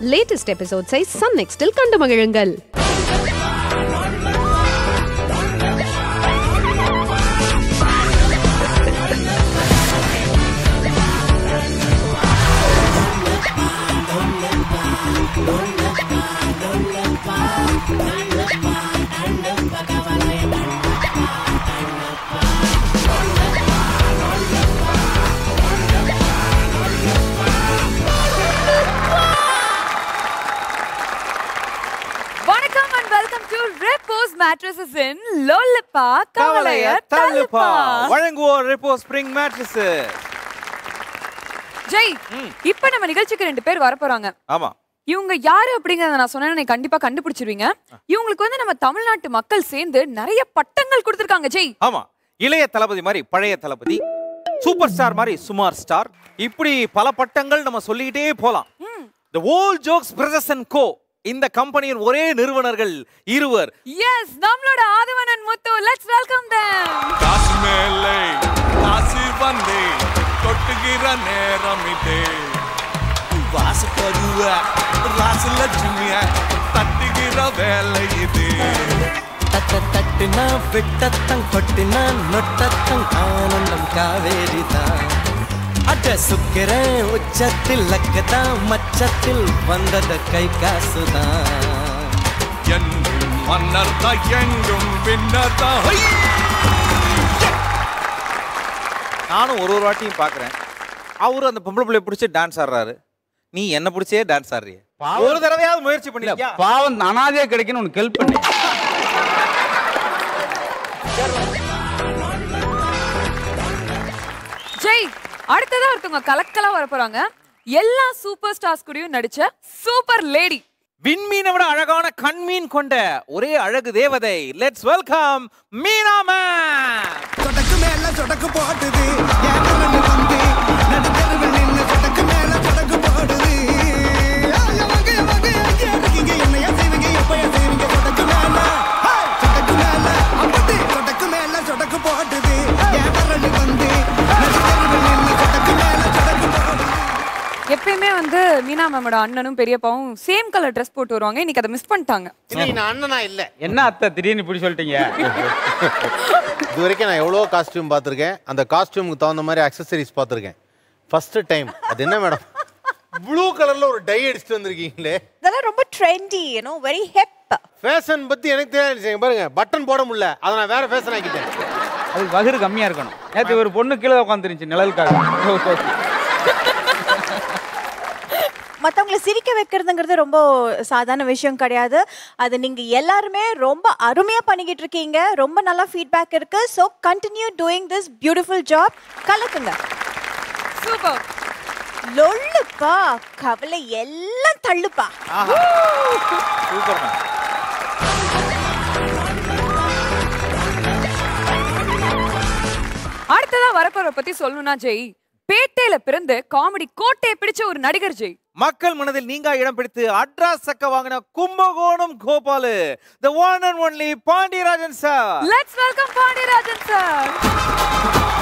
Latest எபிசோட்ஸை Sun நெக்ஸ்டில் கண்டு மகிழுங்கள் வணக்கம் and welcome to Repose mattresses in லோல்லப்பா கவலைய தள்ளுப்பா வழங்குவோர் ரிப்போ ஸ்ப்ரிங் மேட்ரஸ் ஜெய் இப்ப நம்ம நிகழ்ச்சிக்கு ரெண்டு பேர் வர போறாங்க ஆமா இவங்க யாரு அப்படிங்கறத நான் சொன்னேன்னு நீ கண்டிப்பா கண்டுபிடிச்சிருவீங்க இவங்களுக்கு வந்து நம்ம தமிழ்நாட்டு மக்கள் சேர்ந்து நிறைய பட்டங்கள் கொடுத்திருக்காங்க ஜெய் ஆமா இளைய தளபதி மாதிரி பழைய தளபதி சூப்பர் ஸ்டார் மாதிரி சுமார் ஸ்டார் இப்படி பல பட்டங்கள் நம்ம சொல்லிக்கிட்டே போலாம் the all jokes brothers and co இந்த கம்பெனியின் ஒரே நிறுவனர்கள் இருவர் எஸ் நம்மளோட Aadhavanan Muthu let's welcome them காசு மேலே காசு வந்தே கொட்டுகிற நேரம் இதே வாசு பருவ ராசு லட்சுமிய தட்டுகிற வேலை இது தட்ட தட்டுனா விட்டத்தம் கொட்டினா நொட்டத்தம் ஆனந்தம் காவேரிதான் அட சுக்கிறேன் உச்சத்தில் லக்கதான் மச்சத்தில் வந்தத கை காசுதான் எங்கும் மன்னர் தான் எங்கும் பின்னர் தான் ஹை! நானும் ஒரு ஒரு வாட்டியும் பார்க்கறேன் அவரு அந்த பொம்பளை பிள்ளைய பிடிச்சி டான்ஸ் ஆடுறாரு நீ என்ன பிடிச்சே டான்ஸ் ஆடுறிய பாவம். ஒரு தடவையாவது முயற்சி இல்ல பண்ணிருக்கியா பாவம் அனாதையா கிடைக்கணும் உனக்கு ஹெல்ப் பண்ணு ஜெய் அடுத்ததா ஒருத்தவங்க கலக்கலா வர போறாங்க எல்லா சூப்பர் ஸ்டார்ஸ் கூடயும் நடிச்ச சூப்பர் லேடி விண்மீனை விட அழகான கண்மீன் கொண்ட ஒரே அழகு தேவதை லெட்ஸ் வெல்கம் மீனா மேம் சொடக்கு மேல சொடக்கு போடுது ஏகரன்னு வந்து நடுத்தருவில் நின்னு சொடக்கு மேல சொடக்கு போடுது ஐயா, வாங்க, வாங்க, எங்க இருக்கீங்க? என்னையா செய்வீங்க? எப்பயா செய்வீங்க? சொடக்கு மேல, ஹே, சொடக்கு மேல, அப்படி சொடக்கு மேல சொடக்கு போடுது ஏகரன்னு வந்து நடுத்தருவில் நின்னு சொடக்கு மேல சொடக்கு போடுது எப்பயுமே வந்து மீனா மேமோட அண்ணனும் பெரியப்பாவும் சேம் கலர் ட்ரெஸ் போட்டு வருவாங்க இன்னைக்கு அதை மிஸ் பண்ணிட்டாங்க இன்னைக்கு நான் அண்ணனா இல்ல என்ன அத்தை திடீர்னு இப்படி சொல்லிட்டீங்க இது வரைக்கும் நான் எவ்வளோ காஸ்டியூம் பார்த்துருக்கேன் அந்த காஸ்டியூமுக்கு தகுந்த மாதிரி அக்சசரிஸ் பார்த்துருக்கேன் ஃபர்ஸ்ட் டைம் அது என்ன மேடம் ப்ளூ கலர்ல ஒரு டை அடிச்சுட்டு வந்திருக்கீங்களே இதெல்லாம் ரொம்ப trendy you know very hip fashion பத்தி எனக்கு தெரியாது பாருங்க பட்டன் போட முடியல அதை நான் வேற ஃபேஷன் ஆக்கிட்டேன் அது வகுறு கம்மியா இருக்கணும் நேத்து ஒரு பொண்ணு கீழே உட்காந்துருந்துச்சு நிழலுக்காக மற்றவங்களை சிரிக்க வைக்கிறதுங்கிறது ரொம்ப சாதாரண விஷயம் கிடையாது அது நீங்கள் எல்லாருமே ரொம்ப அருமையாக பண்ணிக்கிட்டு இருக்கீங்க ரொம்ப நல்லா ஃபீட்பேக் இருக்கு so continue doing this beautiful job கலக்குங்க சூப்பர் லொல்லுப்பா கவலை எல்லாம் தள்ளுப்பா சூப்பர் மேம் அடுத்ததா வரப்போற பத்தி சொல்லணும்னா ஜெய் பேட்டையில பிறந்து காமெடி கோட்டையை பிடிச்ச ஒரு நடிகர் ஜெய் மக்கள் மனதில் நீங்க இடம் பிடித்து அட்ராஸ் சக்க வாங்கின Kumbakonam Gopalu the one and only Pandiarajan sir let's welcome Pandiarajan sir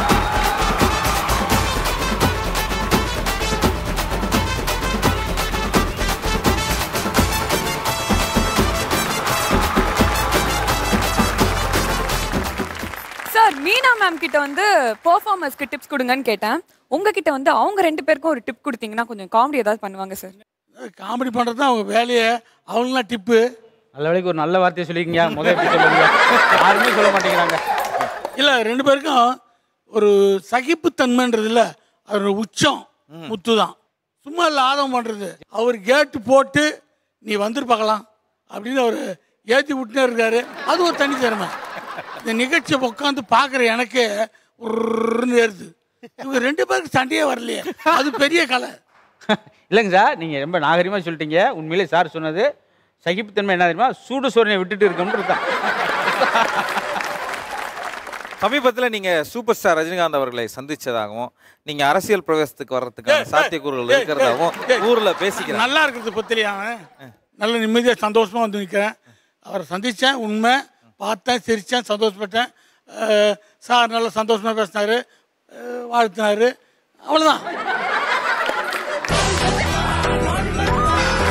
sir Meena ma'am கிட்ட வந்து பெர்ஃபார்மன்ஸ்க்கு டிப்ஸ் கொடுங்கன்னு கேட்டேன் உங்ககிட்ட வந்து அவங்க ரெண்டு பேருக்கும் ஒரு டிப் கொடுத்தீங்கன்னா கொஞ்சம் காமெடி ஏதாவது பண்ணுவாங்க சார் காமெடி பண்ணுறது தான் அவங்க வேலையை அவங்களாம் டிப்பு நல்ல வேலைக்கு ஒரு நல்ல வார்த்தையை சொல்லிக்கங்க முதல் எப்படி சொல்லுங்க யாருமே சொல்ல மாட்டேங்கிறாங்க இல்லை ரெண்டு பேருக்கும் ஒரு சகிப்புத்தன்மைன்றது இல்லை அதோட உச்சம் முத்து தான் சும்மா இல்லை ஆதம் பண்ணுறது அவர் கேட்டு போட்டு நீ வந்துட்டு பார்க்கலாம் அப்படின்னு அவர் ஏற்றி விட்டுனே இருக்காரு அது ஒரு தனி திறமை இந்த நிகழ்ச்சியை உட்காந்து பார்க்குற எனக்கு உருன்னு ஏறுது இவங்க ரெண்டு பேருக்கு சண்டையே வரலையே அது பெரிய கலை இல்லைங்க சார் நீங்க ரொம்ப நாகரிகமா சொல்லிட்டீங்க உண்மையிலே சார் சொன்னது சகிப்புத்தன்மை என்ன தெரியுமா சூடு சோறனை விட்டுட்டு இருக்கோம்னு இருக்கான் சமீபத்தில் நீங்க சூப்பர் ஸ்டார் ரஜினிகாந்த் அவர்களை சந்திச்சதாகவும் நீங்க அரசியல் பிரவேசத்துக்கு வர்றதுக்கான ஏய், சாத்தியக்கூறுகள் ஏய், இருக்கிறதாகவும் ஏய், ஊர்ல பேசிக்கிறாங்க நல்லா இருக்கிறது பத்திரியா நல்ல நிம்மதியாக சந்தோஷமா வந்து நிற்கிறேன் அவரை சந்தித்தேன் உண்மை பார்த்தேன் சிரித்தேன் சந்தோஷப்பட்டேன் அஹ், சார் நல்லா சந்தோஷமா பேசினாரு அஹ், வாழ்த்தினாரு அவ்வளோதான்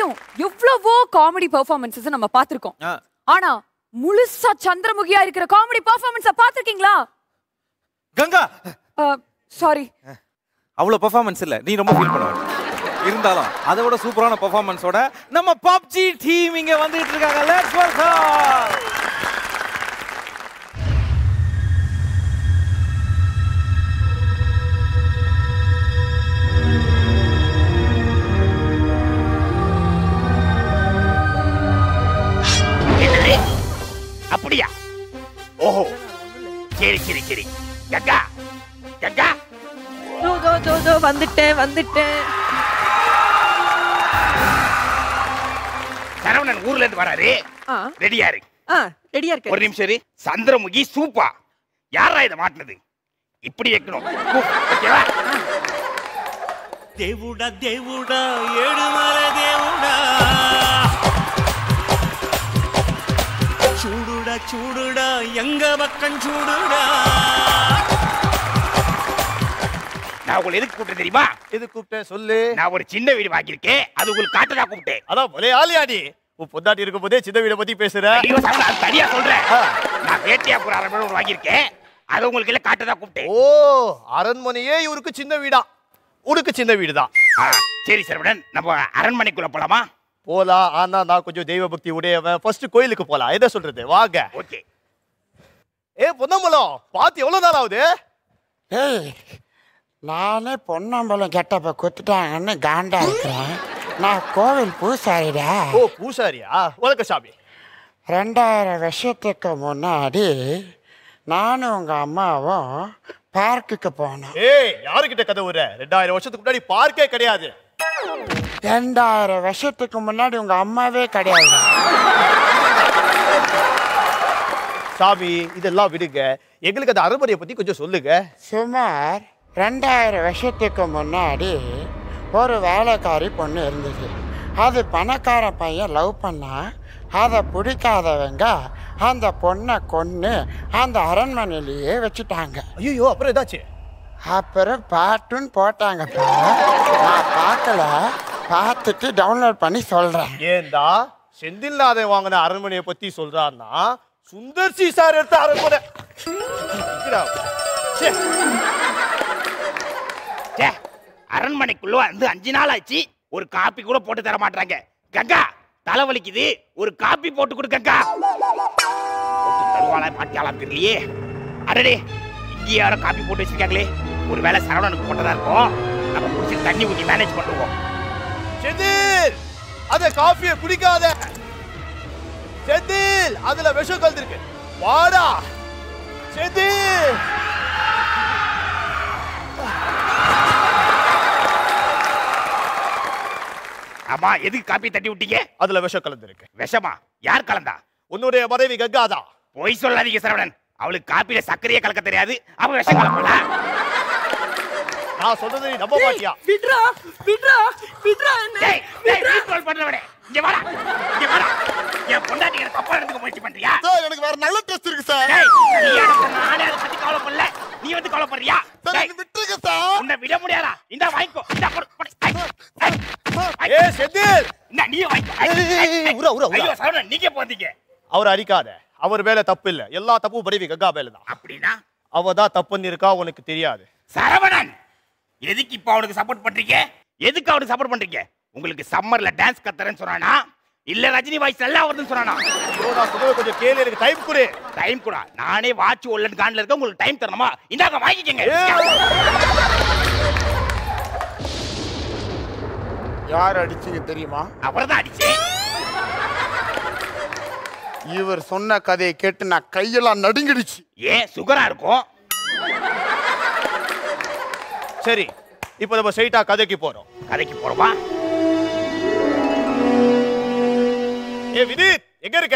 வரைக்கும் எவ்வளவோ காமெடி பெர்ஃபார்மன்ஸஸ் நம்ம பார்த்திருக்கோம் ஆ. ஆனா முழுசா சந்திரமுகியா இருக்கிற காமெடி பெர்ஃபார்மன்ஸ பாத்திருக்கீங்களா கங்கா சாரி அவ்வளவு பெர்ஃபார்மன்ஸ் இல்ல நீ ரொம்ப ஃபீல் பண்ணுவ இருந்தாலும் அதை விட சூப்பரான பெர்ஃபார்மன்ஸோட நம்ம பப்ஜி டீம் இங்க வந்துட்டு இருக்காங்க லெட்ஸ் வெல்கம் என்னது அப்படியா ஓஹோ சரி சரி சரி கங்கா கங்கா தோ தோ தோ தோ வந்துட்டேன் வந்துட்டேன் சரவணன் ஊர்ல இருந்து வராரு ஆ ரெடியா இரு ஆ ரெடியா இருக்கு ஒரு நிமிஷம் இரு சந்திரமுகி சூப்பா யாரா இதை மாட்டினது இப்படி வைக்கணும் ஓகேவா దేవుడా దేవుడా ఏడుమల దేవుడా చూడుడా చూడుడా எங்க பக்கம் చూడుடா நான் உங்களை எதுக்கு கூப்பிட்டேன் தெரியுமா எது கூப்பிட்டேன் சொல்லு நான் ஒரு சின்ன வீடு வாங்கியிருக்கேன் அது உங்களுக்கு காட்டதா கூப்பிட்டேன் அதான் ஒரே ஆலியா நீ உன் பொண்டாட்டி இருக்கும் போதே சின்ன வீட பத்தி பேசுற ஐயோ சரவணன், அது தனியா சொல்றேன் நான் வேட்டையாபுரம் அரண்மனை ஒன்று வாங்கியிருக்கேன் அது உங்களுக்கு எல்லாம் காட்டதா கூப்பிட்டேன் ஓ அரண்மனையே இவருக்கு சின்ன வீடா உனக்கு சின்ன வீடு தான் ஆ, சரி சரவணன் நம்ம அரண்மனைக்குள்ள போலாமா போலாம் ஆனா நான் கொஞ்சம் தெய்வ பக்தி உடையவன் ஃபர்ஸ்ட் கோயிலுக்கு போலாம் எதை சொல்றது வாங்க ஓகே ஏ பொன்னம்பலம் பார்த்து எவ்வளவு நாள் ஆகுது ஏய் நானே பொன்னம்பலம் கெட்டப்ப குத்துட்டாங்கன்னு காண்டா இருக்கிறேன் நான் கோவில் பூசாரிடா ஓ பூசாரியா வணக்கம் சாமி ரெண்டாயிரம் வருஷத்துக்கு முன்னாடி நானும் உங்க அம்மாவும் பார்க்குக்கு போனோம் ஏய் யாருக்கிட்ட கதை விடுற ரெண்டாயிரம் வருஷத்துக்கு முன்னாடி பார்க்கே கிடையாது ரெண்டாயிரம் வருஷத்துக்கு முன்னாடி உங்க அம்மாவே கிடையாது சாமி இதெல்லாம் விடுங்க எங்களுக்கு அந்த அரண்மனையை பத்தி கொஞ்சம் சொல்லுங்க சுமார் ரெண்டாயிரம் வருஷத்துக்கு முன்னாடி ஒரு வேலைக்காரி பொண்ணு இருந்தது அது பணக்கார பையன் லவ் பண்ணா அதை பிடிக்காதவங்க அந்த பொண்ணை கொன்று அந்த அரண்மனையிலேயே வச்சுட்டாங்க ஐயோ அப்புறம் ஏதாச்சு அப்புறம் பாட்டுன்னு போட்டாங்க நான் பார்க்கல பார்த்துட்டு டவுன்லோட் பண்ணி சொல்கிறேன் ஏண்டா செந்தில்நாதன் வாங்கின அரண்மனையை பத்தி சொல்றான்னா சுந்தர் சி சார் எடுத்த அரண்மனை இங்கடா. ச்சே. ச்சே, அரண்மனைக்குள்ள வந்து அஞ்சு நாள் ஆச்சு ஒரு காப்பி கூட போட்டு தர மாட்டாங்க கங்கா தலைவலிக்குது ஒரு காப்பி போட்டு கொடு கங்கா போட்டு தருவாளா மாட்டியாளா தெரியலையே அடடே இங்கே யாரோ காப்பி போட்டு வச்சிருக்காங்களே ஒரு வேளை சரவணனுக்கு போட்டதா இருக்கும் நம்ம குடிச்சு தண்ணி ஊற்றி மேனேஜ் பண்ணுவோம் செந்தில் அந்த காஃபியை குடிக்காத செந்தில் அதுல விஷம் கலந்துருக்கு வாடா செந்தில் ஆமா எதுக்கு காப்பி தட்டி விட்டீங்க அதுல விஷம் கலந்துருக்கு விஷமா யார் கலந்தா உன்னுடைய மனைவி கங்காதா பொய் சொல்லாதீங்க சரவணன் அவளுக்கு காப்பில சர்க்கரையே கலக்க தெரியாது அவ விஷம் கலப்பாளா நான் சொல்றது நீ நம்ப மாட்டியா விட்ரா விட்ரா விட்ரா டேய் டேய் ரீகால் பண்றவனே இங்க வாடா இங்க வாடா என் பொண்டாட்டி என்ன தப்பா எடுத்துக்க முயற்சி பண்றியா சார் எனக்கு வேற நல்ல டெஸ்ட் இருக்கு சார் டேய் நீ எனக்கு நானே அதை பத்தி கவலைப்படல நீ வந்து கவலைப்படுறியா டேய் விட்டுருங்க சார் உன்னை விட முடியாதா இந்த வாங்கிக்கோ இந்த கொடு கொடு. ஐ, ஐ, ஐ. ஏ செந்தில் இந்தா, நீயே வாங்கிக்கோ ஐ, ஏய், ஏய், ஏய், ஐ, உரா, உரா, உரா. ஐயோ சரவணன் நீங்க போந்தீங்க அவர் அடிக்காத அவர் மேல தப்பு இல்ல எல்லா தப்பும் மனைவி கங்கா மேல தான் அப்படின்னா அவ தான் தப்புன்னு இருக்கா உனக்கு தெரியாது சரவணன் எதுக்கு இப்ப அவனுக்கு சப்போர்ட் பண்றீங்க எதுக்கு அவனுக்கு சப்போர்ட் பண்றீங்க உங்களுக்கு சம்மர்ல டான்ஸ் கத்துறேன்னு சொன்னானா இல்ல ரஜினி வாய்ஸ் நல்லா வருதுன்னு சொன்னானா ஐயோ, நான் சொல்றது கொஞ்சம் கேளு எனக்கு டைம் கொடு டைம் கூட நானே வாட்ச் ஒல்லன் கான்ல இருக்க உங்களுக்கு டைம் தரணுமா இந்தாங்க வாங்கிக்கங்க யார் அடிச்சீங்க தெரியுமா அவர்தான் அடிச்சேன் இவர் சொன்ன கதையை கேட்டு நான் கையெல்லாம் நடுங்கிடுச்சு ஏன் சுகரா இருக்கும் சரி இப்போ நம்ம ஸ்ட்ரைட்டா கதைக்கு போறோம் கதைக்கு போறோமா ஏ விதித் எங்க இருக்க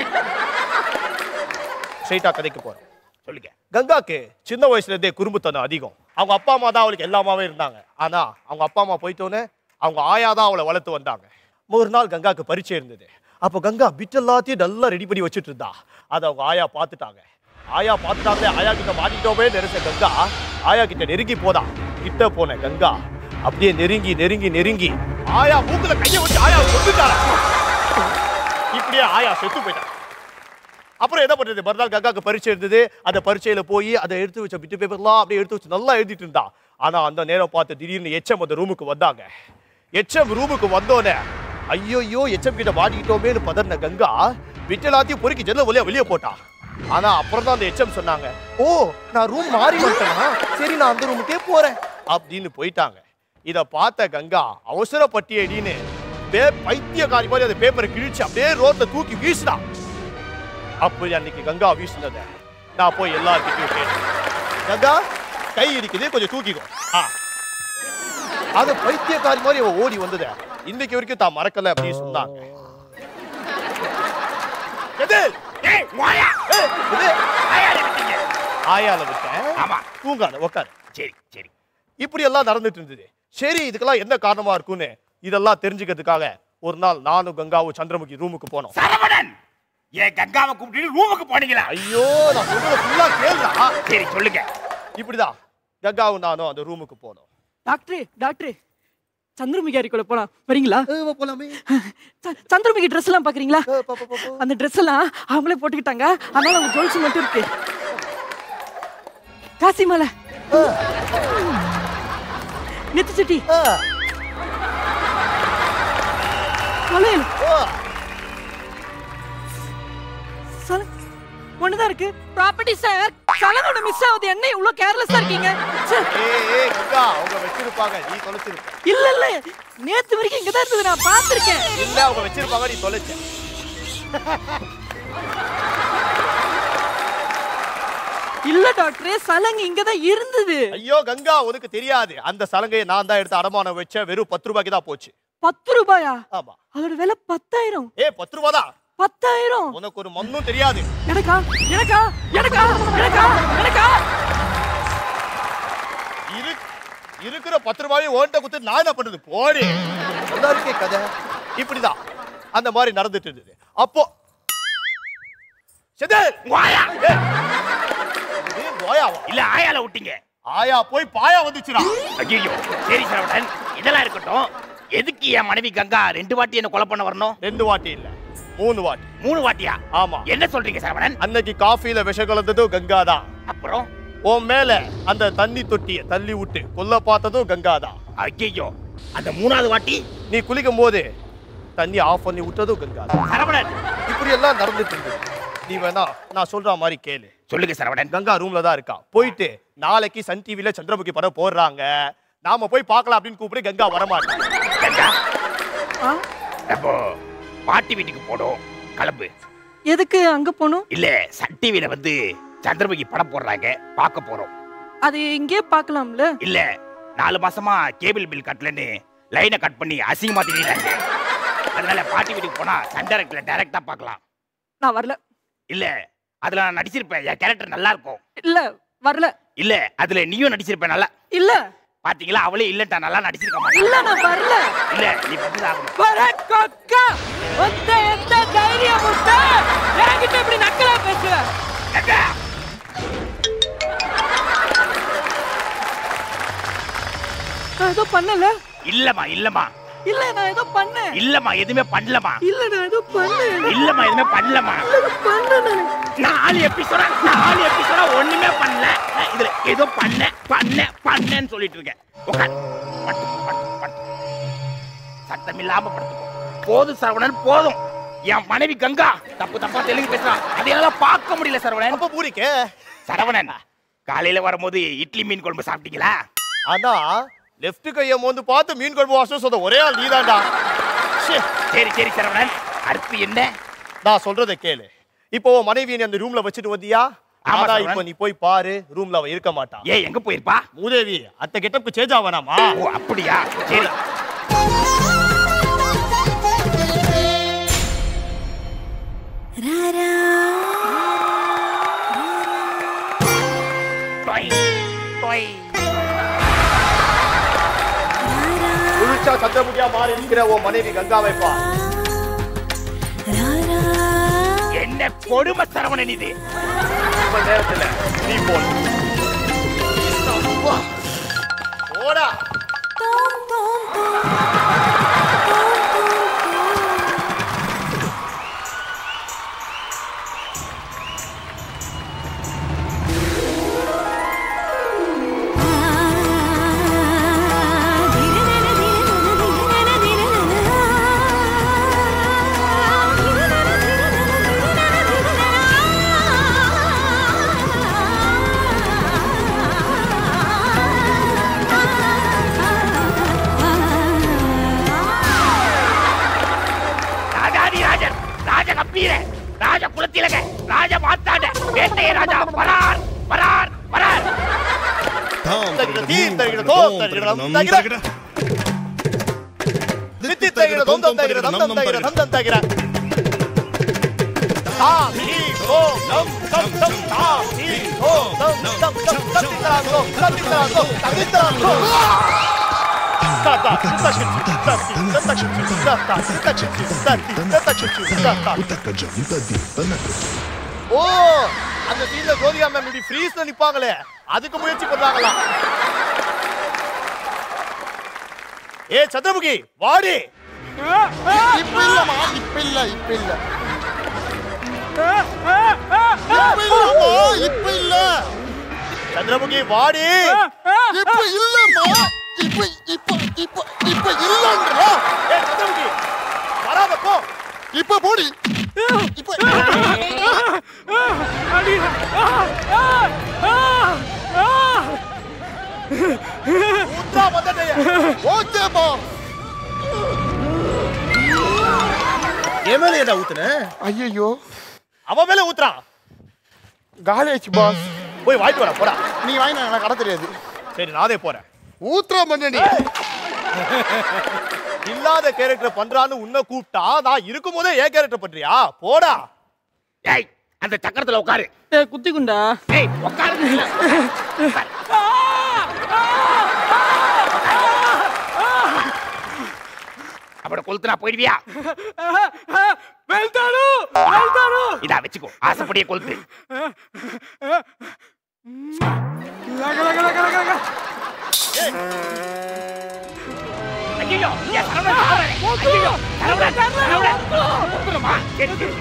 ஸ்ட்ரைட்டா கதைக்கு போறோம் சொல்லுங்க கங்காக்கு சின்ன வயசுல இருந்தே குறும்புத்தனம் அதிகம் அவங்க அப்பா அம்மா தான் அவளுக்கு எல்லாமாவே இருந்தாங்க ஆனா அவங்க அப்பா அம்மா போயிட்டோன்னே அவங்க ஆயா தான் அவளை வளர்த்து வந்தாங்க ஒரு நாள் கங்காக்கு பரீட்சை இருந்தது அப்போ கங்கா பிட் எல்லாத்தையும் நல்லா ரெடி பண்ணி வச்சுட்டு இருந்தா அதை அவங்க ஆயா பார்த்துட்டாங்க ஆயா பார்த்துட்டாங்களே ஆயா கிட்ட மாட்டிக்கிட்டோமே நினைச்ச கங்கா ஆயா கிட்ட நெருங்கி போதா கிட்ட போன கங்கா அப்படியே நெருங்கி நெருங்கி நெருங்கி ஆயா மூக்குல கையை வச்சு ஆயா கொண்டுட்டாரா இப்படியே ஆயா செத்து போயிட்டா அப்புறம் என்ன பண்றது மறுநாள் கங்காக்கு பரீட்சை இருந்தது அந்த பரீட்சையில போய் அதை எடுத்து வச்ச பிட்டு பேப்பர்லாம் அப்படியே எடுத்து வச்சு நல்லா எழுதிட்டு இருந்தா ஆனா அந்த நேரம் பார்த்து திடீர்னு எச்எம் அந்த ரூமுக்கு வந்தாங்க எச்எம் ரூமுக்கு வந்தோடனே ஐயோயோ எச்எம் கிட்ட மாட்டிக்கிட்டோமேனு பதறின கங்கா விட்டலாத்தையும் பொறுக்கி ஜன்னல் வழியா வெளியே போட்டா ஆனா அப்புறம் தான் அந்த எச்எம் சொன்னாங்க ஓ நான் ரூம் மாறி வந்துட்டேனா சரி நான் அந்த ரூமுக்கே போறேன் அப்படின்னு போயிட்டாங்க இத பார்த்த கங்கா அவசரப்பட்டியடின்னு பே பைத்தியக்காரி மாதிரி அந்த பேப்பரை கிழிச்சு அப்படியே ரோட்ல தூக்கி வீசினா அப்படி அன்னைக்கு கங்கா வீசினத நான் போய் எல்லார்கிட்டயும் கேட்டேன் கங்கா கை இடிக்குது கொஞ்சம் தூக்கிக்கோ ஆ அது பைத்தியக்காரி மாதிரி அவ ஓடி வந்தத இன்னைக்கு வரைக்கும் தான் மறக்கல அப்படின்னு சொன்னாங்க எது? ஏய் வாயா ஏய், எது? ஆயால விட்டீங்க ஆயால விட்டேன் ஆமா தூங்காத உட்காரு சரி சரி இப்படி எல்லாம் நடந்துட்டு இருந்தது சரி இதுக்கெல்லாம் என்ன காரணமா இருக்கும்னு இதெல்லாம் தெரிஞ்சுக்கிறதுக்காக ஒரு நாள் நானும் கங்காவும் சந்திரமுகி ரூமுக்கு போனோம் சரவணன் ஏன் கங்காவை கூப்பிட்டு ரூமுக்கு போனீங்களா ஐயோ நான் சொல்றத ஃபுல்லா கேளுடா சரி சொல்லுங்க இப்படிதான் கங்காவும் நானும் அந்த ரூமுக்கு போனோம் டாக்டர் டாக்டர் சந்திரமுகி கூட போலாம் வரீங்களா போலாமே ச- சந்திரமுகி ட்ரெஸ் எல்லாம் பாக்குறீங்களா அந்த ட்ரெஸ் எல்லாம் அவங்களே போட்டுக்கிட்டாங்க அதனால அவங்க ஜொல்ஸ் மட்டும் இருக்கு காசி மலை நெத்து சட்டி வளையல் சல- ஒண்ணுதான் இருக்கு ப்ராப்பர்ட்டி சார் சலனோட மிஸ் ஆகுது என்ன இவ்வளவு கேர்லெஸ்ஸா இருக்கீங்க ச்சே. ஏய் ஏய் கங்கா அவங்க வச்சிருப்பாங்க நீ தொலைச்சிருக்க இல்ல இல்ல நேத்து வரைக்கும் இங்கதான் இருந்தது நான் பார்த்திருக்கேன் இல்ல அவங்க வச்சிருப்பாங்க நீ தொலைச்ச இல்ல டாக்டர் சலங்கு இங்கதான் இருந்தது ஐயோ கங்கா உனக்கு தெரியாது அந்த சலங்கையை நான் தான் எடுத்து அடமானம் வச்ச வெறும் பத்து ரூபாய்க்கு தான் போச்சு பத்து ரூபாயா ஆமா அதோட விலை பத்தாயிரம் ஏ பத்து ரூபா தான் பத்தாயிரம் உனக்கு ஒரு மண்ணும் தெரியாது எனக்கா எனக்கா எனக்கா எனக்கா எனக்கா இரு இருக்கிற பத்து ரூபாயும் ஓட்ட குத்து நான் என்ன பண்றது போடு நல்லா இருக்கே கதை இப்படிதான் அந்த மாதிரி நடந்துட்டு இருந்தது அப்போ செதில் வாயா ஏய், இது கோயாவா இல்ல ஆயால விட்டீங்க ஆயா போய் பாயா வந்துச்சுடா ஐயோ சரி சரவணன் இதெல்லாம் இருக்கட்டும் எதுக்கு என் மனைவி கங்கா ரெண்டு வாட்டி என்ன கொலை பண்ண வரணும் ரெண்டு வாட்டி இல்ல மூணு வாட்டி மூணு வாட்டியா ஆமா என்ன சொல்றீங்க சரவணன் அன்னைக்கு காஃபில விஷம் கலந்ததும் கங்கா தான் அப்புறம் உன் மேல அந்த தண்ணி தொட்டிய தள்ளி விட்டு கொல்ல பார்த்ததும் கங்கா தான் ஐயோ அந்த மூணாவது வாட்டி நீ குளிக்கும் போது தண்ணி ஆஃப் பண்ணி விட்டதும் கங்கா தான் சரவணன் இப்படி எல்லாம் நடந்துட்டு இருந்தது நீ வேணா நான் சொல்ற மாதிரி கேளு சொல்லுங்க சரவணன் கங்கா ரூம்ல தான் இருக்கா போயிட்டு நாளைக்கு சன் டிவில சந்திரமுகி படம் போடுறாங்க நாம போய் பார்க்கலாம் அப்படின்னு கூப்பிட்டு கங்கா வரமாட்டேன் கங்கா ஆ? அப்போ பாட்டி வீட்டுக்கு போடும் கிளம்பு எதுக்கு அங்க போகணும் இல்ல சன் டிவில வந்து சந்திரமுகி படம் போடுறாங்க பார்க்க போறோம் அது இங்கே பார்க்கலாம்ல இல்ல நாலு மாசமா கேபிள் பில் கட்டலன்னு லைனை கட் பண்ணி அசிங்கமா திடீராங்க அதனால பாட்டி வீட்டுக்கு போனா சன் டைரக்ட்ல டைரக்டா பார்க்கலாம் நான் வரல இல்ல அதுல நான் நடிச்சிருப்பேன் என் கேரக்டர் நல்லா இருக்கும் இல்ல வரல இல்ல அதுல நீயும் நடிச்சிருப்ப நல்லா இல்ல பாத்தீங்களா அவளே இல்லட்டா நல்லா நடிச்சிருக்க இல்ல மாட்டா நான் வரல இல்ல நீ வந்து ஆகணும் வர கொக்கா ஒத்த எந்த தைரியம் முட்ட என்கிட்ட இப்படி நக்கலா பேசுற கங்கா நான் ஏதோ பண்ணல இல்லம்மா இல்லம்மா இல்ல நான் ஏதோ பண்ணேன் இல்லம்மா எதுவுமே பண்ணலமா இல்ல நான் ஏதோ பண்ணேன் இல்லம்மா எதுவுமே பண்ணலமா பண்ணேன் நாலு எபிசோடா நாலு எபிசோடா ஒண்ணுமே பண்ணல நான் இதுல ஏதோ பண்ண பண்ண பண்ணேன்னு சொல்லிட்டு இருக்கேன் உட்கார் பட்டு பட்டு பட்டு சத்தம் இல்லாம படுத்துக்கோ போதும் சரவணன் போதும் என் மனைவி கங்கா தப்பு தப்பா தெலுங்கு பேசுறான் அதை என்னால பார்க்க முடியல சரவணன் அப்ப பூரிக்க சரவணன் காலையில வரும்போது இட்லி மீன் குழம்பு சாப்பிட்டீங்களா ஆனா லெஃப்ட் கையை மோந்து பார்த்து மீன் குழம்பு வாசம் சொன்ன ஒரே ஆள் நீதான்டா ச்சே. சரி சரி சரவணன் அடுத்து என்ன நான் சொல்றதை கேளு இப்போ உன் மனைவியை நீ அந்த ரூம்ல வச்சுட்டு வந்தியா ஆமா, ஆனா சரவணன். இப்போ நீ போய் பாரு ரூம்ல அவ இருக்க மாட்டா ஏய் எங்க போயிருப்பா மூதேவி அத்த கெட்டப்புக்கு சேஞ்ச் ஆவானாமா ஓ அப்படியா சரி டொய், டொய். முழிச்சா சந்திரமுகியா மாறி இருக்கிற உன் மனைவி கங்காவை பா என்ன கொடுமை சரவணன் இது இப்ப நேரத்துல நீ போன போடா கங்கா வரார் வரார் வரார் தகிட தீ தகிட தோம் தகிட தம் தகிட தித்தி தகிட தொம் தொம் தகிட தம் தம் தகிட தம் தம் தகிட தா தீ தோ நம் தம் தம் தா தீ தோ நம் தம் தம் தத்தித்தரா தோ தத்தித்தரா தோ தத்தித்தரா தோ தாத்தா தத்தக்ஷி தத்தி தத்தக்ஷி தாத்தா தத்தக்ஷி தத்தி தத்தக்ஷி தாத்தா ஓ அந்த சீன்ல கோதிகா மேம் இப்படி ஃப்ரீஸ்ல நிப்பாங்களே அதுக்கு முயற்சி பண்றாங்களாம் ஏ சந்திரமுகி வாடி இப்ப இல்லம்மா இப்ப இல்ல இப்ப இல்ல இப்ப இல்லம்மா இப்ப இல்ல சந்திரமுகி வாடி இப்ப இல்லம்மா இப்ப இப்ப இப்ப இப்ப இல்லன்றா ஏ சந்திரமுகி வராத போ இப்ப போடி இப்ப ஊத்ரா வந்தடைய ஓகேப்பா என் மேல ஏடா ஊத்துன ஐயோ அவன் மேல ஊத்துறான் காலி ஆச்சு பாஸ் போய் வாங்கிட்டு வர போடா நீ வாங்கி எனக்கு கடை தெரியாது சரி நானே போறேன் ஊத்துறா பண்ணி இல்லாத கேரக்டர் பண்றான்னு உன்னை கூப்பிட்டா நான் இருக்கும் போதே ஏன் கேரக்டர் பண்றியா போடா ஏய் அந்த சக்கரத்துல உட்காரு ஏய் குத்தி குண்டா ஏய் உட்காரு அப்படி கொளுத்துனா போயிடுவியா வெல்தாரு வெல்தாரு இதா வச்சுக்கோ ஆசைப்படியே கொளுத்து லக லக லக லக லக ஐயோ ஏன் சரவணன் சாவறே? ஐயோ சரவணன் சரவணன் கொளுத்துறமா சரி சரி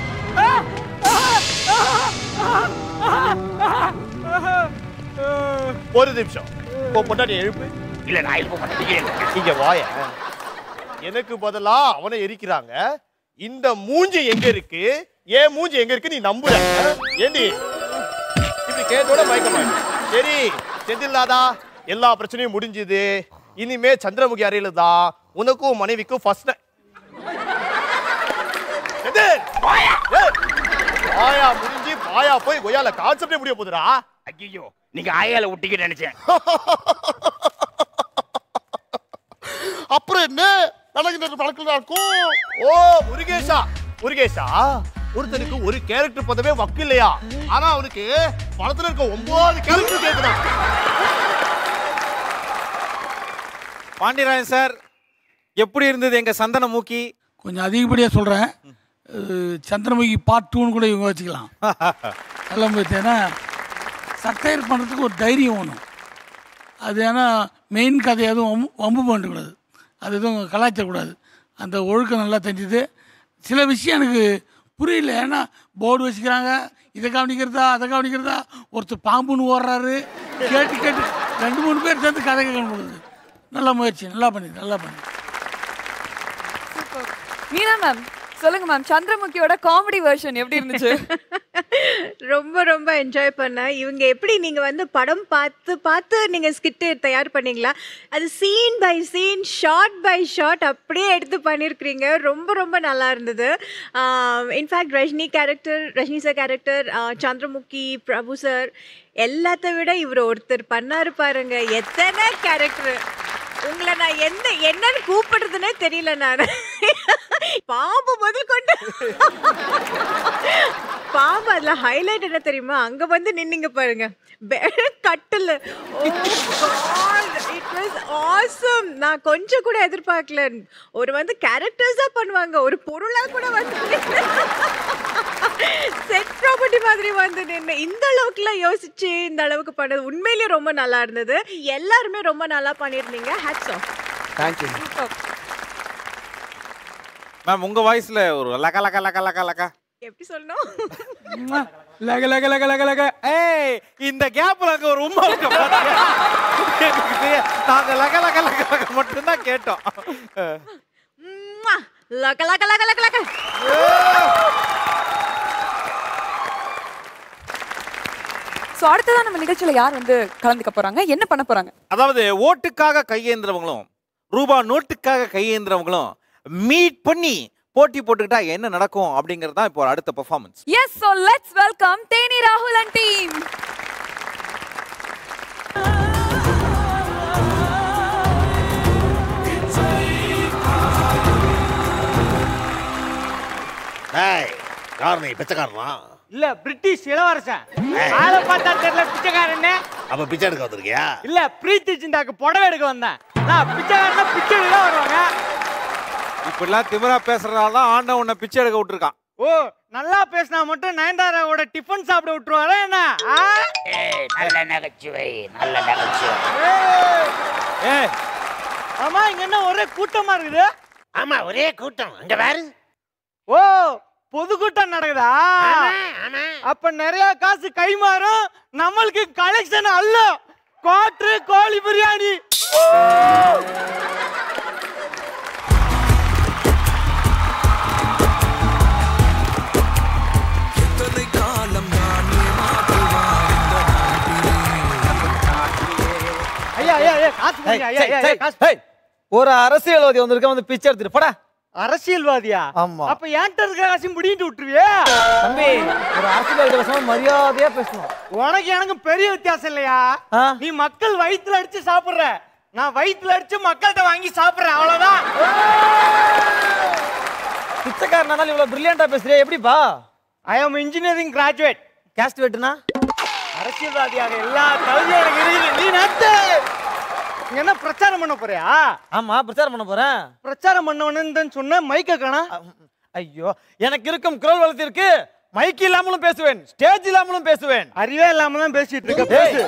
ஒரு நிமிஷம் இப்போ பொண்டாட்டி எழுப்பு இல்ல நான் எழுப்ப மாட்டேன் இங்க வாய எனக்கு பதிலா அவனை எரிக்கிறாங்க இந்த மூஞ்சி எங்க இருக்கு ஏன் மூஞ்சி எங்க இருக்கு நீ நம்புற ஏண்டி இப்படி கேட்டோட மயக்கமாயிடு சரி செந்தில்லாதா எல்லா பிரச்சனையும் முடிஞ்சுது இனிமே சந்திரமுகி அறையில தான் உனக்கும் மனைவிக்கும் ஃபர்ஸ்ட் பாயா முடிஞ்சு பாயா போய் கொய்யால கான்செப்டே முடிய போதுடா ஐயோ நீங்க ஆயால விட்டீங்க நினைச்சேன் அப்புறம் என்ன நடக்கின்ற பழக்கம் இருக்கும் ஓ முருகேஷா முருகேஷா ஒருத்தனுக்கு ஒரு கேரக்டர் பதவே வக்கு இல்லையா ஆனா அவனுக்கு படத்துல இருக்க ஒன்பது கேரக்டர் கேட்கிறான் பாண்டியராஜன் சார் எப்படி இருந்தது எங்க சந்தன மூக்கி கொஞ்சம் அதிகப்படியாக சொல்கிறேன் சந்திரமுகி பார்ட் டூன்னு கூட இவங்க வச்சுக்கலாம் எல்லாம் பார்த்தீங்கன்னா சட்டையர் பண்ணுறதுக்கு ஒரு தைரியம் வேணும் அது ஏன்னா மெயின் கதை எதுவும் வம்பு வம்பு பண்ணக்கூடாது அது எதுவும் கலாய்ச்சக்கூடாது அந்த ஒழுக்கம் நல்லா தெரிஞ்சுது சில விஷயம் எனக்கு புரியல ஏன்னா போர்டு வச்சுக்கிறாங்க இதை கவனிக்கிறதா அதை கவனிக்கிறதா ஒருத்தர் பாம்புன்னு ஓடுறாரு கேட்டு கேட்டு ரெண்டு மூணு பேர் சேர்ந்து கதை கேட்க முடியுது நல்ல முயற்சி நல்லா பண்ணி நல்லா பண்ணி மீனா மேம் சொல்லுங்க மேம் சந்திரமுகியோட காமெடி வெர்ஷன் எப்படி இருந்துச்சு ரொம்ப ரொம்ப என்ஜாய் பண்ணேன் இவங்க எப்படி நீங்க வந்து படம் பார்த்து பார்த்து நீங்க ஸ்கிட்டு தயார் பண்ணீங்களா அது scene by scene shot by shot அப்படியே எடுத்து பண்ணியிருக்கிறீங்க ரொம்ப ரொம்ப நல்லா இருந்தது in fact Rajini character Rajini sir character Chandramukhi Prabhu sir எல்லாத்த விட இவர் ஒருத்தர் பண்ணாரு பாருங்க எத்தனை கேரக்டர் உங்களை நான் எந்த என்னன்னு கூப்பிடுறதுனே தெரியல நான் பாம்பு முதல் கொண்டு பாம்பு அதுல ஹைலைட் என்ன தெரியுமா அங்க வந்து நின்னீங்க பாருங்க பெ- கட்டில் இட் வாஸ் ஆசம் நான் கொஞ்சம் கூட எதிர்பார்க்கல ஒரு வந்து கேரக்டர்ஸா பண்ணுவாங்க ஒரு பொருளா கூட வந்து செட் ப்ராப்பர்ட்டி மாதிரி வந்து நின்று இந்த அளவுக்குலாம் யோசிச்சு இந்த அளவுக்கு பண்ணது உண்மையிலேயே ரொம்ப நல்லா இருந்தது எல்லாருமே ரொம்ப நல்லா பண்ணியிருந்தீங்க ஹேட்ஸ் ஆஃப் தேங்க்யூ மேம் உங்க வாய்ஸ்ல ஒரு லக லக லக லக லக எப்படி சொல்லணும் லக லக லக லக லக ஏய் இந்த கேப்ல அங்க ஒரு உம்மா இருக்க பாத்தியா? எனக்கு தெரியாது. நாங்க லக லக லக லக மட்டும் தான் கேட்டோம் ம்மா. லக லக லக லக லக ஸோ அடுத்ததான் நம்ம நிகழ்ச்சியில யார் வந்து கலந்துக்க போறாங்க என்ன பண்ண போறாங்க அதாவது ஓட்டுக்காக கையேந்திரவங்களும் ரூபா நோட்டுக்காக கையேந்திரவங்களும் மீட் பண்ணி போட்டி போட்டுக்கிட்டா என்ன நடக்கும் அப்படிங்கிறது தான் இப்போ அடுத்த performance yes so let's welcome Theni ராகுல் and team ஏய் யார் நீ பிச்சைக்காரனா இல்ல பிரிட்டிஷ் இளவரசன் ஆளை பார்த்தா தெரியல பிச்சைக்காரன்னு அப்ப பிச்சை எடுக்க வந்திருக்கியா இல்ல பிரீத்தி சிந்தாக்கு புடவை எடுக்க வந்தேன் நான் பிச்சைக்காரனா பிச்சை எடுக்க தான் வருவாங்க இப்படிலாம் திமிரா பேசுறதால தான் ஆண்டவன் உன்னை பிச்சை எடுக்க விட்டுருக்கான் ஓ நல்லா பேசினா மட்டும் நயன்தாராவோட டிஃபன் சாப்பிட விட்டுருவாரா என்ன ஆ? நல்ல நகைச்சுவை நல்ல நகைச்சுவை ஏய், ஆமா இங்க என்ன ஒரே கூட்டமா இருக்குது ஆமா ஒரே கூட்டம் அங்க பாரு ஓ பொதுக்கூட்டம் நடக்குதா அப்ப நிறைய காசு கை மாறும் நம்மளுக்கு கலெக்ஷன் அல்ல கோட்டு கோழி பிரியாணி ஐயா ஐயா ஐயா காசு கொடுங்க, ஐயா, ஐயா, ஐயா, காசு ஒரு அரசியல்வாதி வந்திருக்க வந்து பிச்சை எடுத்துட்டு போடா அரசியல்வாதியா ஆமா அப்ப என்கிட்ட இருக்க காசு முடிட்டு விட்டுருவியே தம்பி ஒரு அரசியல்வாதி பேசும்போது மரியாதையா பேசணும் உனக்கு எனக்கு பெரிய வித்தியாசம் இல்லையா நீ மக்கள் வயித்துல அடிச்சு சாப்பிடுற நான் வயித்துல அடிச்சு மக்கள்கிட்ட வாங்கி சாப்பிடுறேன் அவ்வளவுதான் பிச்சைக்காரனால இவ்வளவு பிரில்லியண்டா பேசுறியா எப்படிப்பா ஐ ஆம் இன்ஜினியரிங் கிராஜுவேட் கேஸ்ட் வெட்டுனா அரசியல்வாதியாக எல்லா தகுதியும் எனக்கு இருக்குது நீ நட்டு நீ என்ன பிரச்சாரம் பண்ண போறியா ஆமா பிரச்சாரம் பண்ண போறேன் பிரச்சாரம் பண்ணவனு சொன்ன மைக்க காணா ஐயோ எனக்கு இருக்கும் குரல் வளத்திற்கு மைக் இல்லாமலும் பேசுவேன் ஸ்டேஜ் இல்லாமலும் பேசுவேன் அறிவே இல்லாம தான் பேசிட்டு இருக்க ஏய். பேசு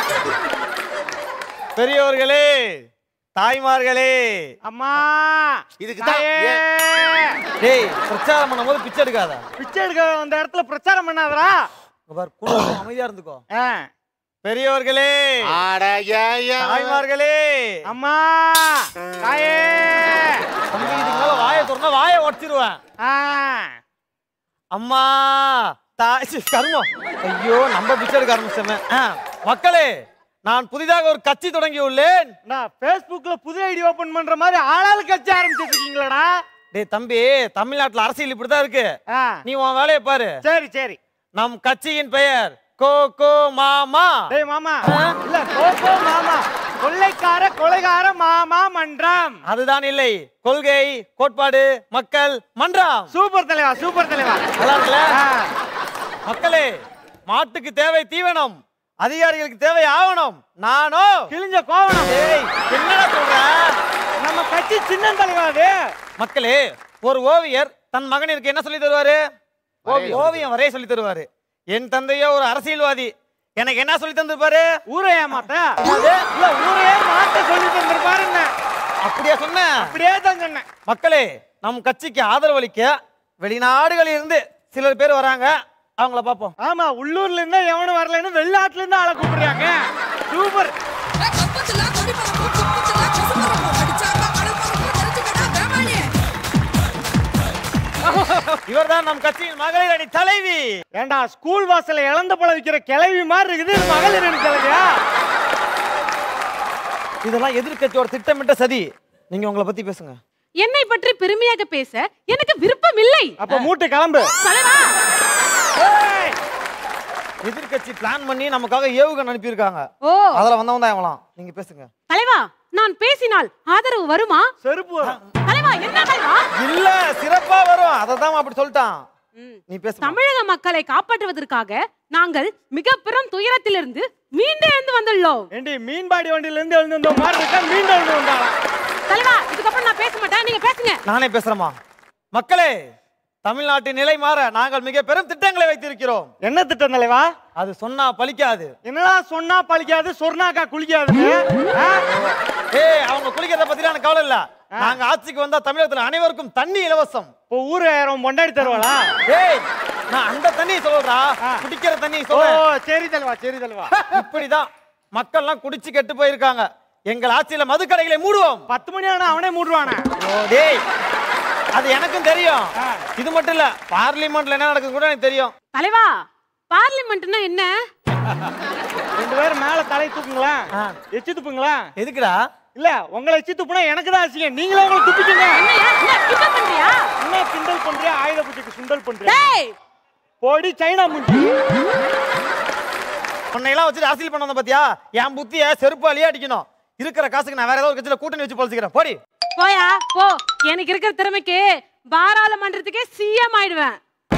பெரியவர்களே தாய்மார்களே அம்மா இதுக்கு டேய் பிரச்சாரம் பண்ணும்போது பிச்சை எடுக்காத பிச்சை எடுக்க அந்த இடத்துல பிரச்சாரம் பண்ணாதடா இங்க பார் குடும்பம் அமைதியா இருந்துக்கோ ஆ. பெரியவர்களே தாய்மார்களே அம்மா தாயே தம்பி இதுக்கு மேல வாயை திறந்தா வாயை உடச்சிருவேன் ஆ. அம்மா தாய் சி, கர்மம் ஐயோ நம்ம பிச்சை எடுக்க ஆரம்பிச்சோமே ஆ, மக்களே நான் புதிதாக ஒரு கட்சி தொடங்கி உள்ளேன் நான் Facebookல புது ஐடி ஓபன் பண்ற மாதிரி ஆளாளு கட்சி ஆரம்பிச்சிட்டு இருக்கீங்களாடா டேய் தம்பி தமிழ்நாட்டுல அரசியல் இப்படிதான் இருக்கு ஆ. நீ உன் வேலையை பாரு சரி சரி நம் கட்சியின் பெயர் கோ கோ மாமா டேய் மாமா இல்ல கோகோ மாமா கொள்ளைக்கார கொலைகார மாமா மன்றம் அதுதான் இல்லை கொள்கை கோட்பாடு மக்கள் மன்றம் சூப்பர் தலைவா சூப்பர் தலைவா நல்லா இருக்குல்ல மக்களே மாட்டுக்கு தேவை தீவனம் அதிகாரிகளுக்கு தேவை ஆவணம் நானோ கிழிஞ்ச கோவணம் ஏய் என்னடா சொல்ற நம்ம கட்சி சின்ன தலைவா அது மக்களே ஒரு ஓவியர் தன் மகனிற்கு என்ன சொல்லி தருவாரு ஓவியம். ஓவியம் வரைய சொல்லி தருவாரு என் தந்தையோ ஒரு அரசியல்வாதி எனக்கு என்ன சொல்லி தந்திருப்பாரு ஊரை ஏமாத்த இல்ல ஊரையே மாத்த சொல்லி தந்திருப்பாரு என்ன அப்படியா சொன்ன அப்படியே தான் சொன்னேன் மக்களே நம் கட்சிக்கு ஆதரவளிக்க வெளிநாடுகளில் இருந்து சிலர் பேர் வராங்க அவங்கள பார்ப்போம் ஆமா உள்ளூர்ல இருந்தா எவனும் வரலன்னு வெளிநாட்டுல இருந்து ஆளை கூப்பிடுறாங்க சூப்பர் இவர்தான் நம் கட்சியின் மகளிர் அணி தலைவி ஏண்டா ஸ்கூல் வாசல்ல இழந்த பழம் விக்கிற கிளவி மாதிரி இருக்குது இது மகளிர் அணி கிளவியா இதெல்லாம் எதிர்க்கட்சியோட திட்டமிட்ட சதி நீங்க உங்களை பத்தி பேசுங்க என்னை பற்றி பெருமையாக பேச எனக்கு விருப்பம் இல்லை அப்ப மூட்டை கிளம்பு எதிர்க்கட்சி பிளான் பண்ணி நமக்காக ஏவுகணை அனுப்பியிருக்காங்க ஓ அதுல வந்தவன் தான் இவங்களாம் நீங்க பேசுங்க தலைவா நான் பேசினால் ஆதரவு வருமா செருப்பு வரும் தலைவா என்ன தலைவா இல்ல சிறப்பா வரும் அதை தான் அப்படி சொல்லிட்டான் நீ பேசு தமிழக மக்களை காப்பாற்றுவதற்காக நாங்கள் மிக பெரும் துயரத்திலிருந்து மீண்டு எழுந்து வந்துள்ளோம் ஏண்டி மீன்பாடி வண்டியில இருந்து எழுந்து வந்த மாதிரி இருக்கா மீண்டும் எழுந்து வந்தாளா தலைவா இதுக்கப்புறம் நான் பேச மாட்டேன் நீங்க பேசுங்க நானே பேசுறேமா மக்களே தமிழ்நாட்டின் நிலை மாற நாங்கள் மிக பெரும் திட்டங்களை வைத்திருக்கிறோம் என்ன திட்டம் தலைவா அது சொன்னா பலிக்காது என்னடா சொன்னா பழிக்காது சொர்ணாக்கா குளிக்காதுன்னு ஆ? ஏய் அவங்க குளிக்கிறத பத்தி எனக்கு கவலை இல்ல நாங்க ஆட்சிக்கு வந்தா தமிழகத்துல அனைவருக்கும் தண்ணி இலவசம் இப்போ ஊர் ஆயிரம் பொண்டாடி தருவாளா ஏய் நான் அந்த தண்ணி சொல்றா குடிக்கிற தண்ணி ஓ சொல்றேன் சரி தலைவா சரி தலைவா இப்படிதான் மக்கள்லாம் குடிச்சு கெட்டு போயிருக்காங்க எங்கள் ஆட்சியில மதுக்கடைகளை மூடுவோம் பத்து மணி ஆனா அவனே மூடுவானே ஓ, டேய் அது எனக்கும் தெரியும் இது மட்டும் இல்ல பார்லிமெண்ட்ல என்ன நடக்குது கூட எனக்கு தெரியும் தலைவா பார்லிமெண்ட்னா என்ன ரெண்டு பேரும் மேல தலை தூக்குங்களேன் எச்சு துப்புங்களேன் எதுக்குடா இல்ல உங்களை வச்சு துப்புனா எனக்கு தான் அசிங்கம் நீங்களே உங்களை துப்பிக்கங்க என்னையா என்ன கிண்டல் பண்றியா என்ன கிண்டல் பண்றியா ஆயுத பூஜைக்கு சுண்டல் பண்றியா டேய் போடி சைனா முஞ்சி உன்னையெல்லாம் வச்சுட்டு அரசியல் பண்ண வந்த பாத்தியா என் புத்திய செருப்பாலேயே அடிக்கணும் இருக்கிற காசுக்கு நான் வேற ஏதாவது ஒரு கட்சியில கூட்டணி வச்சு பழச்சிக்கிறேன் போடி போயா போ எனக்கு இருக்கிற திறமைக்கு பாராளுமன்றத்துக்கே சிஎம் ஆயிடுவேன்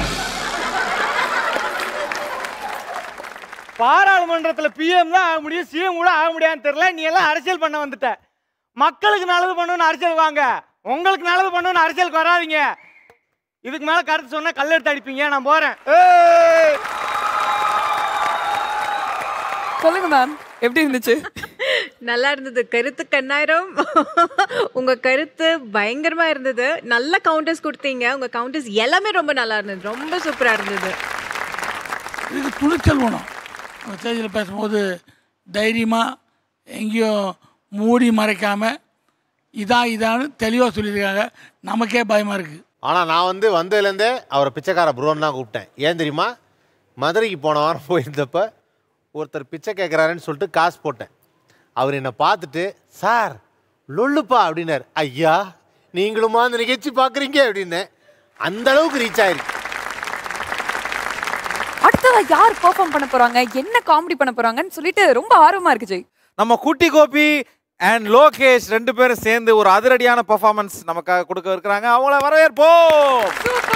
பாராளுமன்றத்துல பிஎம் தான் ஆக முடியும் சிஎம் கூட ஆக முடியாதுன்னு தெரியல நீ எல்லாம் அரசியல் பண்ண வந்துட்ட மக்களுக்கு நல்லது பண்ணணும்னு அரசியல் வாங்க உங்களுக்கு நல்லது பண்ணணும்னு அரசியலுக்கு வராதீங்க இதுக்கு மேல கருத்து சொன்னா கல்லெடுத்து அடிப்பீங்க நான் போறேன் ஏய்! சொல்லுங்க மேம் எப்படி இருந்துச்சு நல்லா இருந்தது கருத்து கண்ணாயிரம் உங்க கருத்து பயங்கரமா இருந்தது நல்ல கவுண்டர்ஸ் கொடுத்தீங்க உங்க கவுண்டர்ஸ் எல்லாமே ரொம்ப நல்லா இருந்தது ரொம்ப சூப்பரா இருந்தது இதுக்கு துணிச்சல் வேணும் நம்ம ஸ்டேஜில் பேசும்போது தைரியமாக எங்கேயும் மூடி மறைக்காம இதான் இதான்னு தெளிவாக சொல்லியிருக்காங்க நமக்கே பயமாக இருக்குது ஆனால் நான் வந்து வந்ததுலேருந்தே அவரை பிச்சைக்கார ப்ரோன்னு தான் கூப்பிட்டேன் ஏன் தெரியுமா மதுரைக்கு போன வாரம் போயிருந்தப்ப ஒருத்தர் பிச்சை கேட்குறாருன்னு சொல்லிட்டு காசு போட்டேன் அவர் என்னை பார்த்துட்டு சார் லொல்லுப்பா அப்படின்னாரு ஐயா நீங்களுமா அந்த நிகழ்ச்சி பார்க்குறீங்க அப்படின்னேன் அந்த அளவுக்கு ரீச் ஆயிருக்கு அடுத்ததா யார் பெர்ஃபார்ம் பண்ண போறாங்க என்ன காமெடி பண்ண போறாங்கன்னு சொல்லிட்டு ரொம்ப ஆர்வமா இருக்கு ஜெய் நம்ம குட்டி கோபி அண்ட் லோகேஷ் ரெண்டு பேரும் சேர்ந்து ஒரு அதிரடியான பெர்ஃபார்மன்ஸ் நமக்காக கொடுக்க இருக்கிறாங்க அவங்கள வரவேற்போம்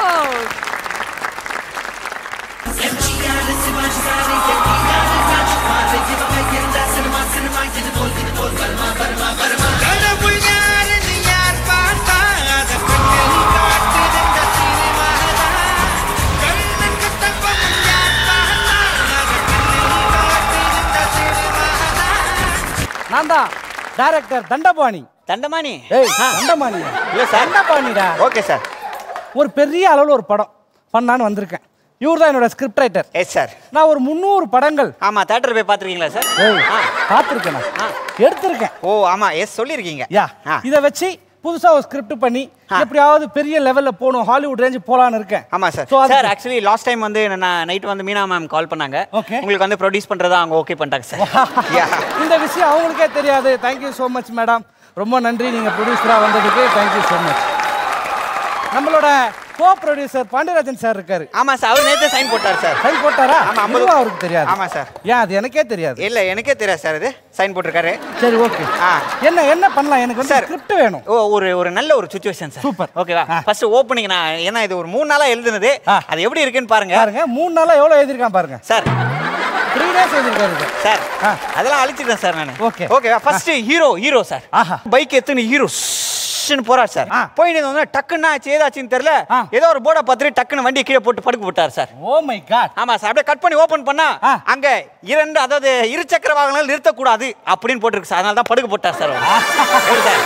கடவுள் யாருன்னு யார் பார்த்தா அத கண்ணில் காட்டுதுங்க சினிமாதான். கண்ணன் கட்டப்பன் யார் பார்த்தா அத கண்ணில் காட்டுதுங்க சினிமாதான். நான் தான் டைரக்டர் தண்டபாணி தண்டமானி ஏய் தண்டபாணி இல்ல சார் தண்டபாணிடா ஓகே சார் ஒரு பெரிய அளவில் ஒரு படம் பண்ணான்னு வந்திருக்கேன் இவர் தான் என்னோட ஸ்கிரிப்ட் ரைட்டர் எஸ் சார் நான் ஒரு முந்நூறு படங்கள் ஆமா தேட்டர் போய் பார்த்துருக்கீங்களா சார் ஏய் பார்த்துருக்கேன் நான் எடுத்திருக்கேன் ஓ ஆமா எஸ் சொல்லியிருக்கீங்க யா இதை வச்சு புதுசா ஒரு ஸ்கிரிப்ட் பண்ணி எப்படியாவது பெரிய லெவல்ல போகணும் ஹாலிவுட் ரேஞ்ச் போலான்னு இருக்கேன் ஆமா சார் So, அதுக்கு- சார் ஆக்சுவலி லாஸ்ட் டைம் வந்து நான் நைட் வந்து மீனா மேம் கால் பண்ணாங்க உங்களுக்கு வந்து ப்ரொடியூஸ் பண்றதா அவங்க ஓகே பண்ணிட்டாங்க சார் இந்த விஷயம் அவங்களுக்கே தெரியாது தேங்க்யூ ஸோ மச் மேடம் ரொம்ப நன்றி நீங்க ப்ரொடியூசரா வந்ததுக்கு தேங்க்யூ ஸோ மச் நம்மளோட கோ ப்ரொடியூசர் பாண்டியராஜன் சார் இருக்காரு ஆமா சார் அவர் நேத்து சைன் போட்டார் சார் சைன் போட்டாரா ஆமா ஐம்பது இதுவும் அவருக்கு தெரியாது ஆமா சார் ஏன் அது எனக்கே தெரியாது இல்ல எனக்கே தெரியாது சார் இது சைன் போட்டிருக்காரு சரி ஓகே ஆ என்ன என்ன பண்ணலாம் எனக்கு வந்து ஸ்கிரிப்ட் வேணும் ஓ ஒரு ஒரு நல்ல ஒரு சுச்சுவேஷன் சார் சூப்பர் ஓகேவா ஃபர்ஸ்ட் ஓப்பனிங் நான் ஏன்னா இது ஒரு மூணு நாளா எழுதுனது அது எப்படி இருக்குன்னு பாருங்க பாருங்க மூணு நாளா எவ்வளவு எழுதிருக்கான் பாருங்க சார் த்ரீ டேஸ் எழுதிருக்காரு இது. சார் அதெல்லாம் அழிச்சிட்டேன் சார் நான் ஓகே ஓகேவா first hero hero sir bike எடுத்துன்னு ஹீரோ போறார் சார் போயிட்டு வந்து டக்குன்னா ஆச்சு ஏதாச்சுன்னு தெரியல ஏதோ ஒரு போர்டை பார்த்துட்டு டக்குன்னு வண்டியை கீழே போட்டு படுக்க போட்டார் சார் ஓ மை காட் ஆமா சார் அப்படியே கட் பண்ணி ஓபன் பண்ணா அங்க இரண்டு அதாவது இருசக்கர வாகனங்கள் நிறுத்தக்கூடாது அப்படின்னு போட்டிருக்கு சார் அதனால தான் படுக்க போட்டார் சார் அவர். சார்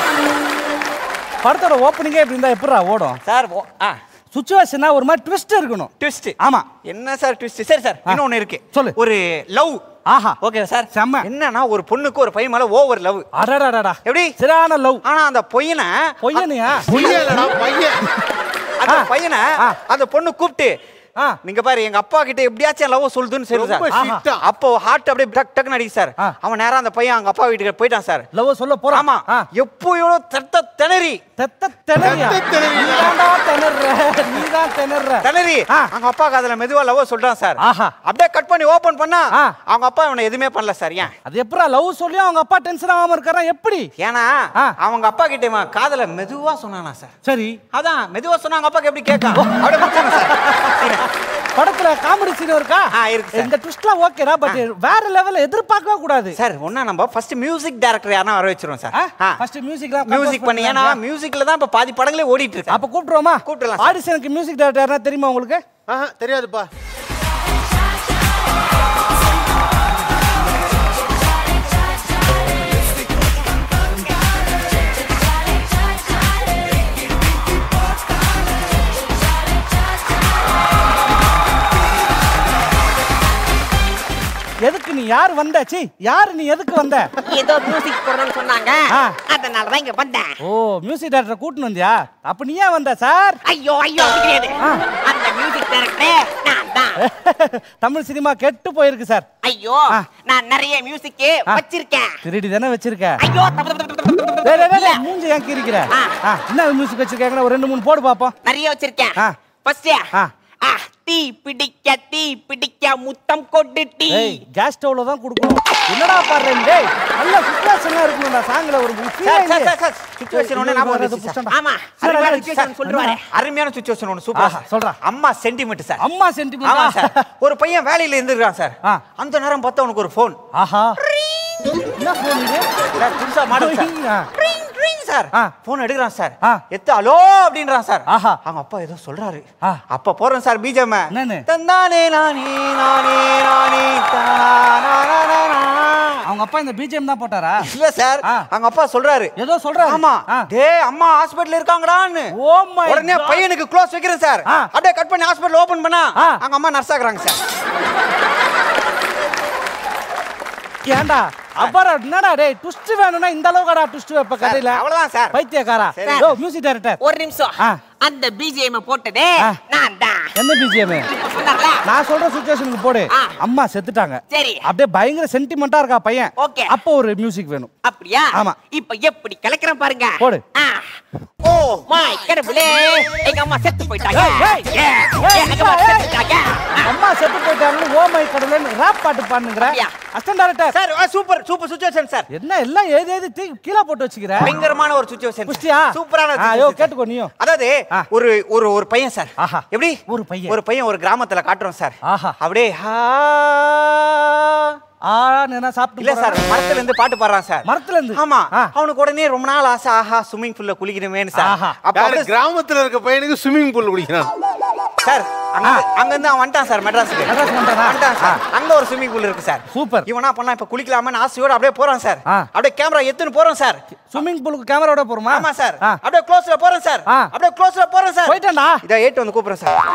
படத்தோட ஓப்பனிங்கே இப்படி இருந்தா எப்படிடா ஓடும் சார் ஆ சுச்சுவேஷனா ஒரு மாதிரி ட்விஸ்ட் இருக்கணும் ட்விஸ்ட் ஆமா என்ன சார் ட்விஸ்ட் சரி சார் இன்னொன்னு இருக்கு சொல்லு ஒரு லவ் ஆஹா ஓகே சார் செம்ம என்னன்னா ஒரு பொண்ணுக்கு ஒரு பையன் மேல ஓவர் லவ் அடடடடா எப்படி சரியான லவ் ஆனா அந்த பொய்யனை பொய்யனையா பொய்யலடா பையன் அந்த பையனை அந்த பொண்ணு கூப்பிட்டு நீங்க பாரு எங்க அப்பா கிட்ட எப்படியாச்சும் லவ் சொல்லுதுன்னு சரி ரொம்ப சார் sweet ஆ. அப்போ ஹார்ட் அப்படியே டக் டக் அடிக்கு சார் அவன் நேரா அந்த பையன் அவங்க அப்பா வீட்டுக்கு போயிட்டான் சார் லவ் சொல்ல போறான் ஆமா எப்போ எவ்வளவு தெத்த திணறி தெத்த திணறியா நீதான்டா திணற நீதான் திணற திணறி அவங்க அப்பா காதுல மெதுவா லவ் சொல்றான் சார் அப்படியே கட் பண்ணி ஓபன் பண்ணா அவங்க அப்பா இவனை எதுவுமே பண்ணல சார் ஏன் அது எப்படா லவ் சொல்லி அவங்க அப்பா டென்ஷன் ஆகாம இருக்காரா எப்படி ஏன்னா அவங்க அப்பா கிட்ட இவன் காதுல மெதுவா சொன்னானா சார் சரி அதான் மெதுவா சொன்னா அவங்க அப்பாக்கு எப்படி கேட்கும் அப்படியே முடிச்சாங்க சார் படத்துல காமெடி சீன் இருக்கா இருக்கு இந்த ட்விஸ்ட்லாம் ஓகேடா பட் வேற லெவல்ல எதிர்பார்க்கவே கூடாது சார் ஒன்னா நம்ம ஃபர்ஸ்ட் மியூசிக் டைரக்டர் யாரா வர வச்சிருவோம் சார் ஃபர்ஸ்ட் மியூசிக்லாம் மியூசிக் பண்ணி ஏன்னா மியூசிக்ல தான் இப்ப பாதி படங்களே ஓடிட்டு இருக்கு அப்ப கூப்பிட்டுருவோமா கூப்பிடலாம் ஆடிஷனுக்கு மியூசிக் டைரக்டர் யாரா தெரியுமா உங்களுக்கு ஆஹா தெரியாதுப்பா எதுக்கு நீ யார் வந்த சி யார் நீ எதுக்கு வந்த ஏதோ மியூசிக் போடணும்னு சொன்னாங்க ஆ. அதனால தான் இங்க வந்தேன் ஓ மியூசிக் டைரக்டர் கூட்டின்னு வந்தியா அப்ப நீ ஏன் வந்த சார் ஐயோ ஐயோ அப்படி கிடையாது அந்த மியூசிக் டைரக்டர் நான் தான் தமிழ் சினிமா கெட்டு போயிருக்கு சார் ஐயோ நான் நிறைய மியூசிக் வச்சிருக்கேன் திருடி தானே வச்சிருக்க ஐயோ தப்பு, தப்பு, தப்பு, தப்பு, தப்பு, டேய், டேய், இல்ல. டேய், மூஞ்சி ஏன் கீறிக்கிற ஆ, என்ன மியூசிக் வச்சிருக்காங்க ஒரு ரெண்டு மூணு போடு பாப்போம் நிறைய வச்சிருக்கேன் ஆ. ஃபர்ஸ்ட் ஆ. டீ பிடிக்க டீ பிடிக்க முத்தம் கொண்டு டீ ஏய் கேஸ் ஸ்டவ்ல தான் கொடுக்கணும் என்னடா பாடுறேன் டேய் நல்ல சுச்சுவேஷனா இருக்கணும்டா சாங்ல ஒரு sir sir sir sir situation ஒன்று ஞாபகம் வந்துச்சு சார். ஆமா சார், அருமையான சார், சுச்சுவேஷன் சொல்லுவாரு அருமையான சுச்சுவேஷன் ஒன்று சூப்பர் ஆஹா, சொல்றா. அம்மா சென்டிமெண்ட் சார் அம்மா சென்டிமெண்ட் ஆமா சார் ஒரு பையன் வேலையில இருந்துருக்கான் சார் அந்த நேரம் பார்த்தா உனக்கு ஒரு ஃபோன் ஆஹா என்ன ஃபோன் இது சார் புதுசா மாடல் சார் ஆ. ரிங் ரிங் சார் ஃபோன் எடுக்கிறான் சார் ஆ. எத்து அலோ அப்படின்றான் சார் ஆஹா அவங்க அப்பா ஏதோ சொல்றாரு ஆ. அப்ப போறேன் சார் பிஜிஎம் என்னன்னு தந்தானே நானே நானே நானே தானானானா. அவங்க அப்பா இந்த பிஜிஎம் தான் போட்டாரா இல்ல சார் ஆ. அவங்க அப்பா சொல்றாரு ஏதோ சொல்றாரு ஆமா ஆ. டேய் அம்மா ஹாஸ்பிடல்ல இருக்காங்கடான்னு ஓ மை உடனே பையனுக்கு க்ளோஸ் வைக்கிறேன் சார் ஆ. அப்படியே கட் பண்ணி ஹாஸ்பிடல் ஓபன் பண்ணா ஆ. அவங்க அம்மா நர்ஸ் ஆகுறாங்க சார் ஏன்டா அப்புறம் என்னடா டேய் ட்விஸ்ட் வேணும்னா இந்த அளவுக்குடா ட்விஸ்ட் வைப்ப கதையில அவ்வளவுதான் சார் பைத்தியக்காரா சரி. ஓ மியூசிக் டைரக்டர் ஒரு நிமிஷம் ஆ. அந்த பிஜிஎம் போட்டதே ஆ. நான் தான் என்ன பிஜிஎம் இப்ப சொன்னார்ல நான் சொல்ற சுச்சுவேஷனுக்கு போடு ஆ. அம்மா செத்துட்டாங்க சரி அப்படியே பயங்கர சென்டிமெண்டா இருக்கா பையன் ஓகே அப்போ ஒரு மியூசிக் வேணும் அப்படியா ஆமா. இப்ப எப்படி கலக்குறேன் பாருங்க போடு. ஆ. ஓ மை கடவுளே எங்க அம்மா செத்து போயிட்டாங்க ஏய், ஏய். ஏ, ஏய், எங்க அம்மா ஏய். செத்து போயிட்டாங்க அம்மா செத்து போயிட்டாங்கன்னு ஓ மை கடவுளேன்னு ராப் பாட்டு பாடுங்கிற அப்படியா? Assistant director sir super super situation sir என்ன எல்லாம் ஏது ஏது தூக்கி கீழே போட்டு வச்சுக்கிற பயங்கரமான ஒரு சுச்சுவேஷன் புஷ்டியா சூப்பரான ஆ, யோ கேட்டுக்கோ நீயும் அதாவது ஆ. ஒரு ஒரு ஒரு பையன் சார் ஆஹா. எப்படி ஒரு பையன். ஒரு பையன் ஒரு கிராமத்துல காட்டுறோம் சார் ஆஹா. அப்படியே ஹா ஆ என்ன சாப்பிட்டு இல்ல சார் போறான். மரத்துல இருந்து பாட்டு பாடுறான் சார் மரத்துல இருந்து ஆமா ஆ. அவனுக்கு உடனே ரொம்ப நாள் ஆசை ஆஹா ஸ்விம்மிங் பூல்ல குளிக்கணுமேனு சார் ஆஹா. அப்ப யாரு அப்படியே- கிராமத்துல இருக்க பையனுக்கு ஸ்விம்மிங் பூல் குடிக்கிறான் சார் அங்க அங்க இருந்து அவன் வந்துட்டான் சார் மெட்ராஸுக்கு மெட்ராஸ் வந்துட்டானா? வந்துட்டான் சார் அங்க ஒரு ஸ்விம்மிங் பூல் இருக்கு சார் சூப்பர் இவனா பண்ணா இப்ப குளிக்கலாமேன்னு ஆசையோட அப்படியே போறான் சார் ஆ. அப்படியே கேமரா எத்துன்னு போறோம் சார் ஸ்விம்மிங் பூலுக்கு கேமராவோட போறோமா ஆமா சார் ஆ. அப்படியே க்ளோஸ்ல போறேன் சார் ஆ. அப்படியே க்ளோஸ்ல போறேன் சார் போயிட்டேன்டா இதை ஏட்டு வந்து கூப்பிடுறேன் சார்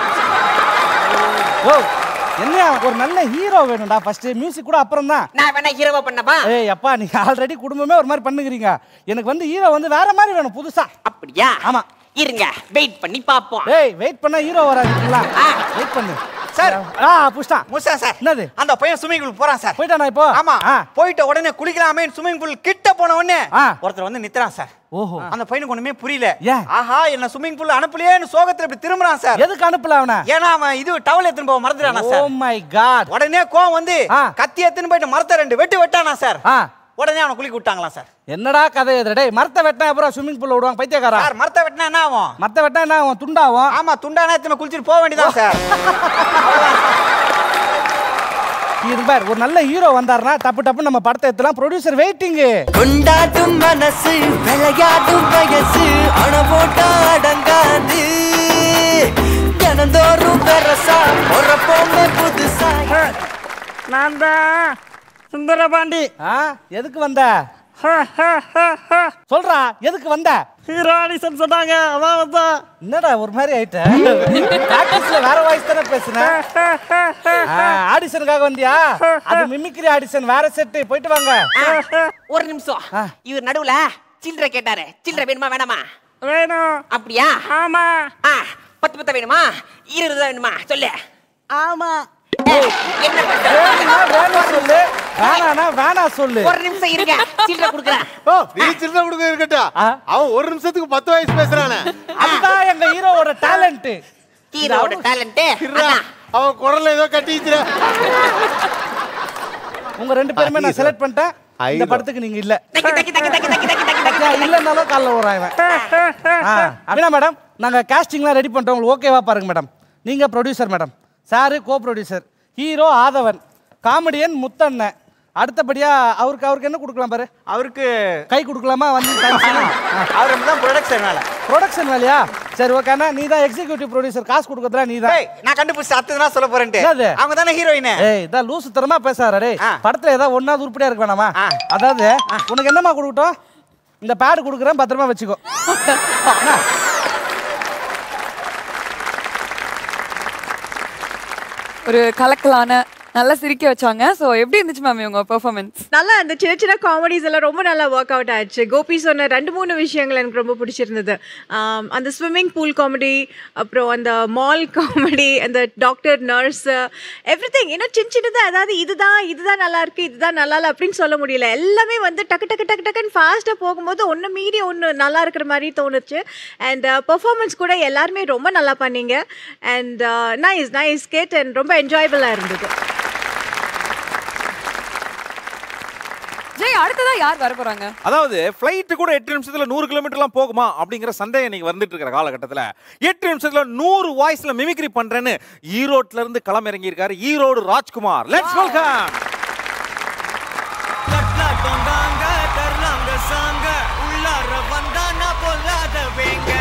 ஓ என்னையா ஒரு நல்ல ஹீரோ வேணும்டா ஃபர்ஸ்ட் மியூசிக் கூட அப்புறம் தான் நான் வேணா ஹீரோவா பண்ணவா ஏய் அப்பா நீங்க ஆல்ரெடி குடும்பமே ஒரு மாதிரி பண்ணுகிறீங்க எனக்கு வந்து ஹீரோ வந்து வேற மாதிரி வேணும் புதுசா அப்படியா ஆமா இருங்க வெயிட் பண்ணி பாப்போம் ஏய் வெயிட் பண்ணா ஹீரோ வராதுங்களா ஆ. வெயிட் பண்ணு சார் ஆ புஷ்டா முசா சார் என்னது அந்த பையன் ஸ்விம்மிங் பூல் போறான் சார் போயிட்டானா இப்போ ஆமா ஆ. போயிட்ட உடனே குளிக்கலாமே ஸ்விம்மிங் பூல் கிட்ட போன உடனே ஆ. ஒருத்தர் வந்து நித்துறான் சார் ஓஹோ அந்த பையனுக்கு ஒண்ணுமே புரியல ஏன்? ஆஹா என்ன ஸ்விம்மிங் பூல் அனுப்பலையேன்னு சோகத்துல இப்படி திரும்புறான் சார் எதுக்கு அனுப்பல அவன ஏன்னா அவன் இது டவல் எடுத்துன்னு போக மறந்துடானா ஓ சார் மை காட் உடனே கோவம் வந்து ஆ. கத்தி எடுத்துன்னு போயிட்டு மரத்தை ரெண்டு வெட்டு வெட்டானா சார் ஆ உடனே அவனை குளிக்க விட்டாங்களாம் சார் என்னடா கதை இது டேய் மரத்தை வெட்டினா அப்புறம் ஸ்விம்மிங் பூல்ல விடுவாங்க பைத்தியக்காரா சார் மரத்தை வெட்டினா என்ன ஆகும் மரத்தை வெட்டினா என்ன ஆகும் துண்டாகும் ஆமா துண்டானா எத்தனை குளிச்சுட்டு போக வேண்டியதான் சார் இது பார் ஒரு நல்ல ஹீரோ வந்தாருன்னா டப்பு டப்பு நம்ம படத்தை எடுத்துலாம் ப்ரொடியூசர் வெயிட்டிங் கொண்டாட்டும் மனசு விளையாடும் வயசு அண போட்டா அடங்காது தினந்தோறும் பெரசா பொறப்போமே புதுசா நான் தான் சுந்தரபாண்டி ஆ எதுக்கு வந்த சொல்றா எதுக்கு வந்த ஹீரோ ஆடிஷன் சொன்னாங்க அதான் வந்தா என்னடா ஒரு மாதிரி ஆயிட்ட பிராக்டிஸ்ல வேற வாய்ஸ் தானே பேசுன ஆடிஷனுக்காக வந்தியா அது மிமிக்ரி ஆடிஷன் வேற செட் போயிட்டு வாங்க ஒரு நிமிஷம் இவர் நடுவுல சில்லறை கேட்டாரு சில்லறை வேணுமா வேணாமா வேணும் அப்படியா ஆமா ஆ பத்து பத்து வேணுமா இருபது தான் வேணுமா சொல்லு ஆமா என்ன பண்ற? வேணும்னா வேணாம் சொல்லு வேணானா வேணா சொல்லு ஒரு நிமிஷம் இருங்க சில்லறை கொடுக்குறேன் ஓ நீ சின்ன கொடுக்க இருக்கட்டும் அவன் ஒரு நிமிஷத்துக்கு பத்து வயசு பேசுறானே அதுதான் எங்க ஹீரோவோட டேலண்ட் ஹீரோட டேலண்ட் அவன் குரல்ல ஏதோ கட்டிச்சுற உங்க ரெண்டு பேருமே நான் செலக்ட் பண்ணிட்டேன் இந்த ஐயோ. படத்துக்கு நீங்க இல்ல தக்கி தக்கி தக்கி தக்கி தக்கி தக்கி தக்கி தக்கி இல்லைன்னாலும் காலைல வரான் இவன் ஆ, அப்படின்னா மேடம் நாங்கள் கேஸ்டிங்லாம் ரெடி பண்ணிட்டோம் உங்களுக்கு ஓகேவா பாருங்க மேடம் நீங்கள் producer madam sir co producer hero Aadhavan comedian Muthannan அடுத்தபடியா அவருக்கு அவருக்கு என்ன கொடுக்கலாம் பாரு அவருக்கு கை கொடுக்கலாமா வந்து அவர் தான் ப்ரொடக்ஷன் வேலை ப்ரொடக்ஷன் வேலையா சரி ஓகேண்ணா நீ தான் எக்ஸிக்யூட்டிவ் ப்ரொடியூசர் காசு கொடுக்கறதுல நீ தான் டேய், நான் கண்டுபிடிச்சு அடுத்ததுனா சொல்ல போறேன்ட்டு என்னது? அவங்க தானே ஹீரோயின் ஏய் இதான் லூசு தரமா பேசாத டேய் ஆ. படத்துல ஏதாவது ஒன்னாவது உருப்படியா இருக்க வேணாமா ஆ. அதாவது உனக்கு என்னம்மா கொடுக்கட்டும் இந்த பேடு கொடுக்குறேன் பத்திரமா வச்சுக்கோ என்ன? ஒரு கலக்கலான நல்லா சிரிக்க வச்சாங்க ஸோ எப்படி இருந்துச்சு மேம் இவங்க பெர்ஃபார்மன்ஸ் நல்லா அந்த சின்ன சின்ன காமெடிஸ் எல்லாம் ரொம்ப நல்லா ஒர்க் அவுட் ஆச்சு கோபி சொன்ன ரெண்டு மூணு விஷயங்கள் எனக்கு ரொம்ப பிடிச்சிருந்தது ஆம், அந்த ஸ்விம்மிங் பூல் காமெடி அப்புறம் அந்த மால் காமெடி அந்த டாக்டர் நர்ஸ் எவ்ரி திங் இன்னும் சின்ன சின்னதாக அதாவது இதுதான் இதுதான் நல்லா இருக்கு இதுதான் நல்லா இல்லை அப்படின்னு சொல்ல முடியல எல்லாமே வந்து டக்கு டக்கு டக்கு டக்குன்னு ஃபாஸ்ட்டாக போகும்போது ஒன்று மீறி ஒன்று நல்லா இருக்கிற மாதிரி தோணுச்சு அண்ட் பெர்ஃபார்மன்ஸ் கூட எல்லாருமே ரொம்ப நல்லா பண்ணீங்க அண்ட் நைஸ் நைஸ் கேட் அண்ட் ரொம்ப என்ஜாயபிளாக இருந்தது ஜெய் அடுத்ததா யார் வர போறாங்க அதாவது ஃப்ளைட்டு கூட எட்டு நிமிஷத்துல நூறு கிலோமீட்டர்லாம் போகுமா அப்படிங்கிற சந்தேகம் இன்னைக்கு வந்துட்டு இருக்கிற காலகட்டத்தில் எட்டு நிமிஷத்துல நூறு வாய்ஸ்ல மிமிக்ரி பண்றேன்னு ஈரோட்ல இருந்து களம் இறங்கி இருக்காரு ஈரோடு ராஜ்குமார் லெட்ஸ் வெல்கம் கொண்டாங்க தரலாங்க சாங்க உள்ளார வந்தா நான் பொல்லாத வேங்க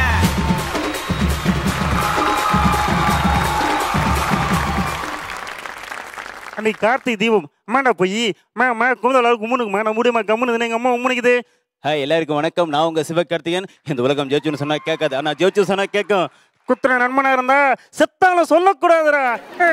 அன்னைக்கு கார்த்திக் தீபம் அம்மாடா போய் அம்மா அம்மா குமுதலா கும்முனுக்குமா நான் முடியுமா கம்முன்னு எங்க அம்மா உம்முனிக்குது ஹாய் எல்லாருக்கும் வணக்கம் நான் உங்க சிவகார்த்திகன் இந்த உலகம் ஜெயிச்சுன்னு சொன்னா கேட்காது ஆனா ஜெயிச்சு சொன்னா கேட்கும் குத்துற நண்பனா இருந்தா செத்தாலும் சொல்லக்கூடாதுடா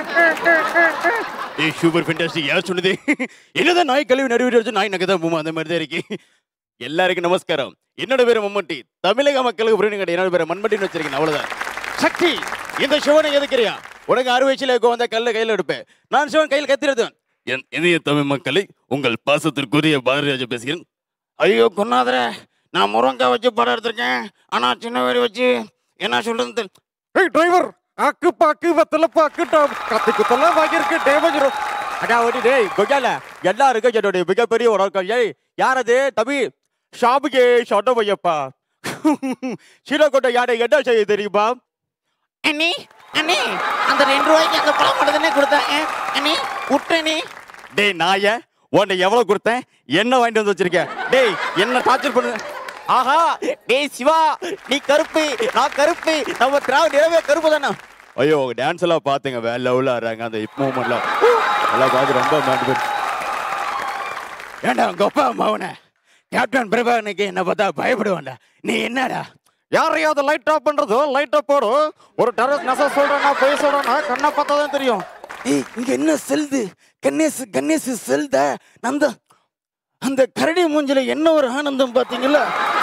ஏய் சூப்பர் ஃபென்டாஸ்டிக் யார் சொன்னது என்னதான் நாய் கழுவி நடுவிட்டு வச்சு நாய் நகை தான் போமா அந்த மாதிரி தான் இருக்கு எல்லாருக்கும் நமஸ்காரம் என்னோட பேரு மம்மட்டி தமிழக மக்களுக்கு புரியணும் கிடையாது என்னோட பேரு மண்மட்டின்னு வச்சிருக்கேன் அவ்வளவுதான் சக்தி இந்த சிவனை எதுக்குறியா உனக்கு அறு வயசுல இருக்க வந்த கல்ல கையில எடுப்பேன் நான் சிவன் கையில் கத்திரது என் இனிய தமிழ் மக்களை உங்கள் பாசத்திற்குரிய பாரதிராஜ பேசுகிறேன் ஐயோ கொன்னாதர நான் முருங்கா வச்சு படம் எடுத்திருக்கேன் ஆனா சின்ன வேடி வச்சு என்ன சொல்றது தெரியல. ஏய் டிரைவர் அக்கு பாக்கு வெத்தல பாக்கு டாப் கத்தி குத்தல வாங்கிருக்கு டேமேஜ் அடா ஓடி டேய் கொய்யால எல்லாருக்கும் என்னுடைய மிகப்பெரிய உறவுகள் ஏய் யார் அது தம்பி ஷாபுக்கு ஷாட்டோ பையப்பா சீரக்கோட்டை யாரை என்ன செய்ய தெரியுமா அண்ணி அண்ணி அந்த ரெண்டு ரூபாய்க்கு அந்த பழம் மட்டும் தானே கொடுத்தாங்க அண்ணி விட்டனே டேய் நாய உன்னை எவ்வளவு கொடுத்தேன் என்ன வாங்கிட்டு வந்து வச்சிருக்க டேய் என்ன டார்ச்சர் பண்ணு ஆஹா டேய் சிவா நீ கருப்பு நான் கருப்பு நம்ம திராவிட நிறவே கருப்பு தானே ஐயோ டான்ஸ் எல்லாம் பாத்துங்க வேற லெவலில் ஆடுறாங்க அந்த ஹிப் மூமெண்ட்லாம் எல்லாம் பார்த்து ரொம்ப மாட்டு ஏண்டா உங்க அப்பா அம்மாவன கேப்டன் பிரபாகனுக்கு என்ன பார்த்தா பயப்படுவான்டா நீ என்னடா யாரையாவது லைட் ஆஃப் பண்றதோ லைட் ஆஃப் போடும் ஒரு டெரஸ் நச சொல்றேன்னா போய் சொல்றேன்னா கண்ணை பார்த்தா தான் தெரியும் ஏய் இங்க என்ன செல்து கணேசு கணேசு செல்த நந்த அந்த கரடி மூஞ்சில என்ன ஒரு ஆனந்தம் பாத்தீங்களா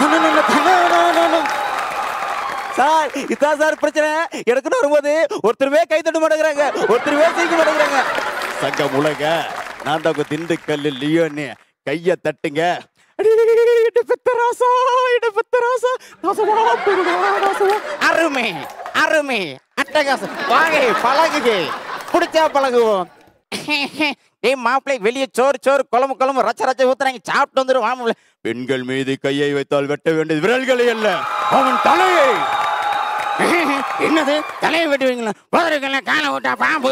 சார் இதான் சார் பிரச்சனை எனக்குன்னு வரும்போது ஒருத்தருமே கை தட்ட மாட்டேங்கிறாங்க ஒருத்தருமே சிரிக்க மாட்டேங்கிறாங்க சங்கம் உலக நான் தான் உங்க திண்டுக்கல் லியோன்னு கைய தட்டுங்க அருமை அருமை அட்டகாசம் வாங்க பழகுங்க பிடிச்சா பழகுவோம் டேய் மாப்பிள்ளை வெளியே சோறு சோறு குழம்பு குழம்பு ரச்ச ரச்ச ஊத்துறாங்க சாப்பிட்டு வந்துடும் வாமல பெண்கள் மீது கையை வைத்தால் வெட்ட வேண்டியது விரல்களை அல்ல அவன் தலையை என்னது தலையை வெட்டுவீங்களா போதற்கல்ல காலை விட்டா பாம்பு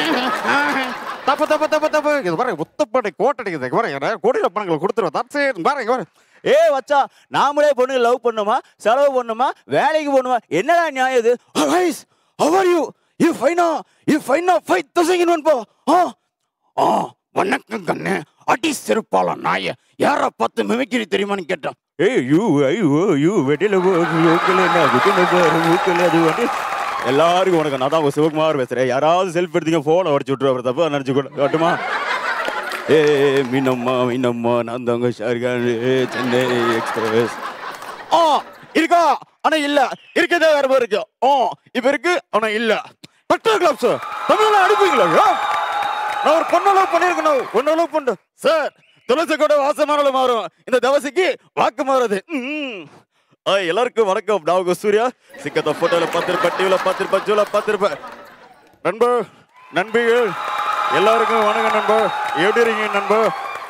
தப்பு தப்பு தப்பு தப்பு இது பாருங்க முத்துப்படை கோட்டடிக்குது இங்க பாருங்க கோடியில பணங்களை கொடுத்துருவோம் தப்பு பாருங்க இங்க பாருங்க ஏ வச்சா நாமளே பொண்ணு லவ் பண்ணுமா செலவு பண்ணுமா வேலைக்கு போகணுமா என்னடா நியாயம் இது rice how are you you ஃபைனா யூ ஃபைனா ஃபைவ் தௌசண்ட் இன் ஒன் போ ஆ ஆ வணக்கம் கண்ணு அடி செருப்பால நாய யார பார்த்து மிமிக்கிரி தெரியுமான்னு கேட்டான் ஏய் யூ ஐயோ யூ வெட்டில மூக்கல என்ன விட்டுல பாரு மூக்கல அது வந்து எல்லாருக்கும் உனக்கு நான் தான் உங்க சிவகுமார் பேசுறேன் யாராவது செல்ஃப் எடுத்தீங்க போனை உடச்சு விட்டுரு அவர் தப்பா நினைச்சு கூட காட்டுமா ஏ மீனம்மா மீனம்மா நான் தாங்க ஷாருகான் ஏ சென்னை எக்ஸ்பிரஸ் ஆ இருக்கா ஆனா இல்ல இருக்கதே வேற மாதிரி இருக்கு ஆ இப்ப இருக்கு ஆனா இல்ல பட்டா கிளாப்ஸ் தமிழ்ல அனுப்புவீங்களா ஐயா? நான் ஒரு பொண்ணளவு பண்ணிருக்கணும் ஒன்னளவு பண்ணு சார் துளசி கூட வாசமானாலும் மாறும் இந்த தவசிக்கு வாக்கு மாறுது ம். ஆ, எல்லாருக்கும் வணக்கம் நான் உங்க சூர்யா சிக்கத்த போட்டோல பார்த்திருப்பேன் டிவில பார்த்திருப்பேன் ஜூல பார்த்திருப்பேன் நண்பர் நண்பிகள் எல்லாருக்கும் வணக்கம் நண்பர் எப்படி இருக்கீங்க நண்பர்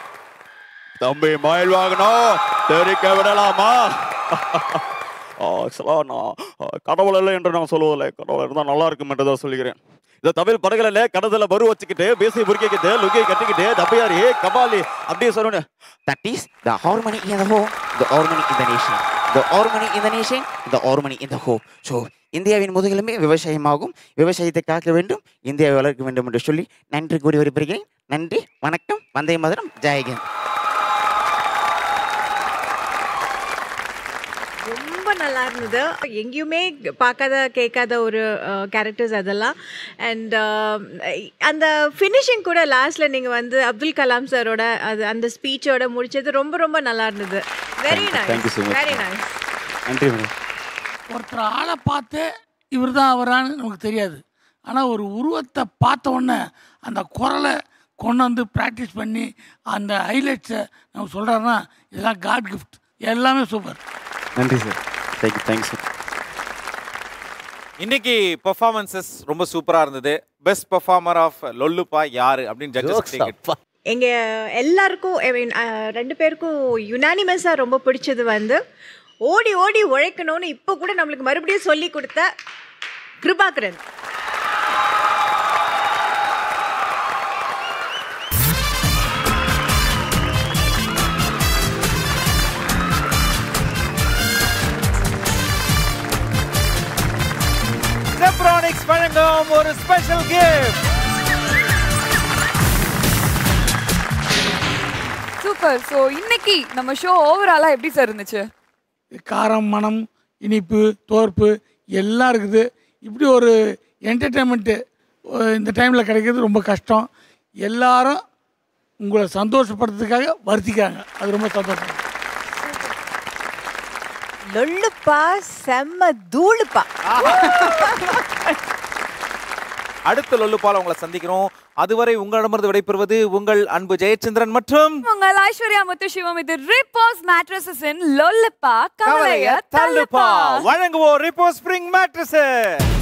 தம்பி மயில் வாங்கணும் தெரிக்க விடலாமா ஆக்சுவலாக நான் ஆ, கடவுள் இல்லை என்று நான் சொல்லுவதில்லை கடவுள் இருந்தால் நல்லா இருக்கும் என்று தான் சொல்லுகிறேன் இந்த தமிழ் படங்களில் கடத்துல பரு வச்சுக்கிட்டு பேசி புரிக்கிட்டு லுக்கியை கட்டிக்கிட்டு தப்பையாரி கபாலி அப்படியே சொல்லணும் That is the harmony in the home, the harmony in the nation. The harmony in the nation, the harmony in the home. So, இந்தியாவின் முதுகெலும்பே விவசாயமாகும் விவசாயத்தை காக்க வேண்டும் இந்தியாவை வளர்க்க வேண்டும் என்று சொல்லி நன்றி கூறி வருகிறேன் நன்றி வணக்கம் வந்தே மதுரம் ஜெயகன் ரொம்ப நல்லா இருந்தது எங்கேயுமே பார்க்காத கேட்காத ஒரு கேரக்டர்ஸ் அதெல்லாம் அண்ட் அந்த ஃபினிஷிங் கூட லாஸ்ட்ல நீங்க வந்து அப்துல் கலாம் சாரோட அது அந்த ஸ்பீச்சோட முடிச்சது ரொம்ப ரொம்ப நல்லா இருந்தது very Thank you so nice much. Very nice நன்றி மேடம் ஒருத்தர் ஆளை பார்த்து இவர் தான் அவரான்னு நமக்கு தெரியாது ஆனால் ஒரு உருவத்தை பார்த்த உடனே அந்த குரலை கொண்டு வந்து ப்ராக்டிஸ் பண்ணி அந்த ஹைலைட்ஸை நம்ம சொல்கிறாருன்னா இதெல்லாம் காட் கிஃப்ட் எல்லாமே சூப்பர் நன்றி சார் தேங்க்யூ தேங்க்ஸ் சார் இன்னைக்கு பெர்ஃபார்மன்சஸ் ரொம்ப சூப்பரா இருந்தது பெஸ்ட் பெர்ஃபார்மர் ஆஃப் லொல்லுப்பா யாரு அப்படின்னு ஜட்ஜஸ் எங்க எல்லாருக்கும் ஐ மீன் ரெண்டு பேருக்கும் யுனானிமஸாக ரொம்ப பிடிச்சது வந்து ஓடி ஓடி உழைக்கணும்னு இப்போ கூட நம்மளுக்கு மறுபடியும் சொல்லி கொடுத்த கிருபாகரன் செப்ரானிக்ஸ் வழங்கும் ஒரு ஸ்பெஷல் கிஃப்ட் சூப்பர் ஸோ இன்னைக்கு நம்ம ஷோ ஓவராலாக எப்படி சார் இருந்துச்சு காரம் மனம் இனிப்பு தோற்பு எல்லாம் இருக்குது இப்படி ஒரு என்டர்டெயின்மெண்ட்டு இந்த டைமில் கிடைக்கிறது ரொம்ப கஷ்டம் எல்லாரும் உங்களை சந்தோஷப்படுறதுக்காக வருத்திக்கிறாங்க அது ரொம்ப சந்தோஷம் லொல்லுப்பா செம்ம தூளுப்பா அடுத்த லொல்லுப்பால உங்களை சந்திக்கிறோம் அதுவரை உங்களிடமிருந்து விடைபெறுவது உங்கள் அன்பு ஜெயச்சந்திரன் மற்றும் உங்கள் ஐஸ்வர்யா முத்து சிவம் இது ரிப்போஸ் மேட்ரஸஸ் இன் லொல்லப்பா கவலைய கவலைய தள்ளுப்பா தள்ளுப்பா வழங்குவோர் ரிப்போ ஸ்ப்ரிங் மேட்ரஸ்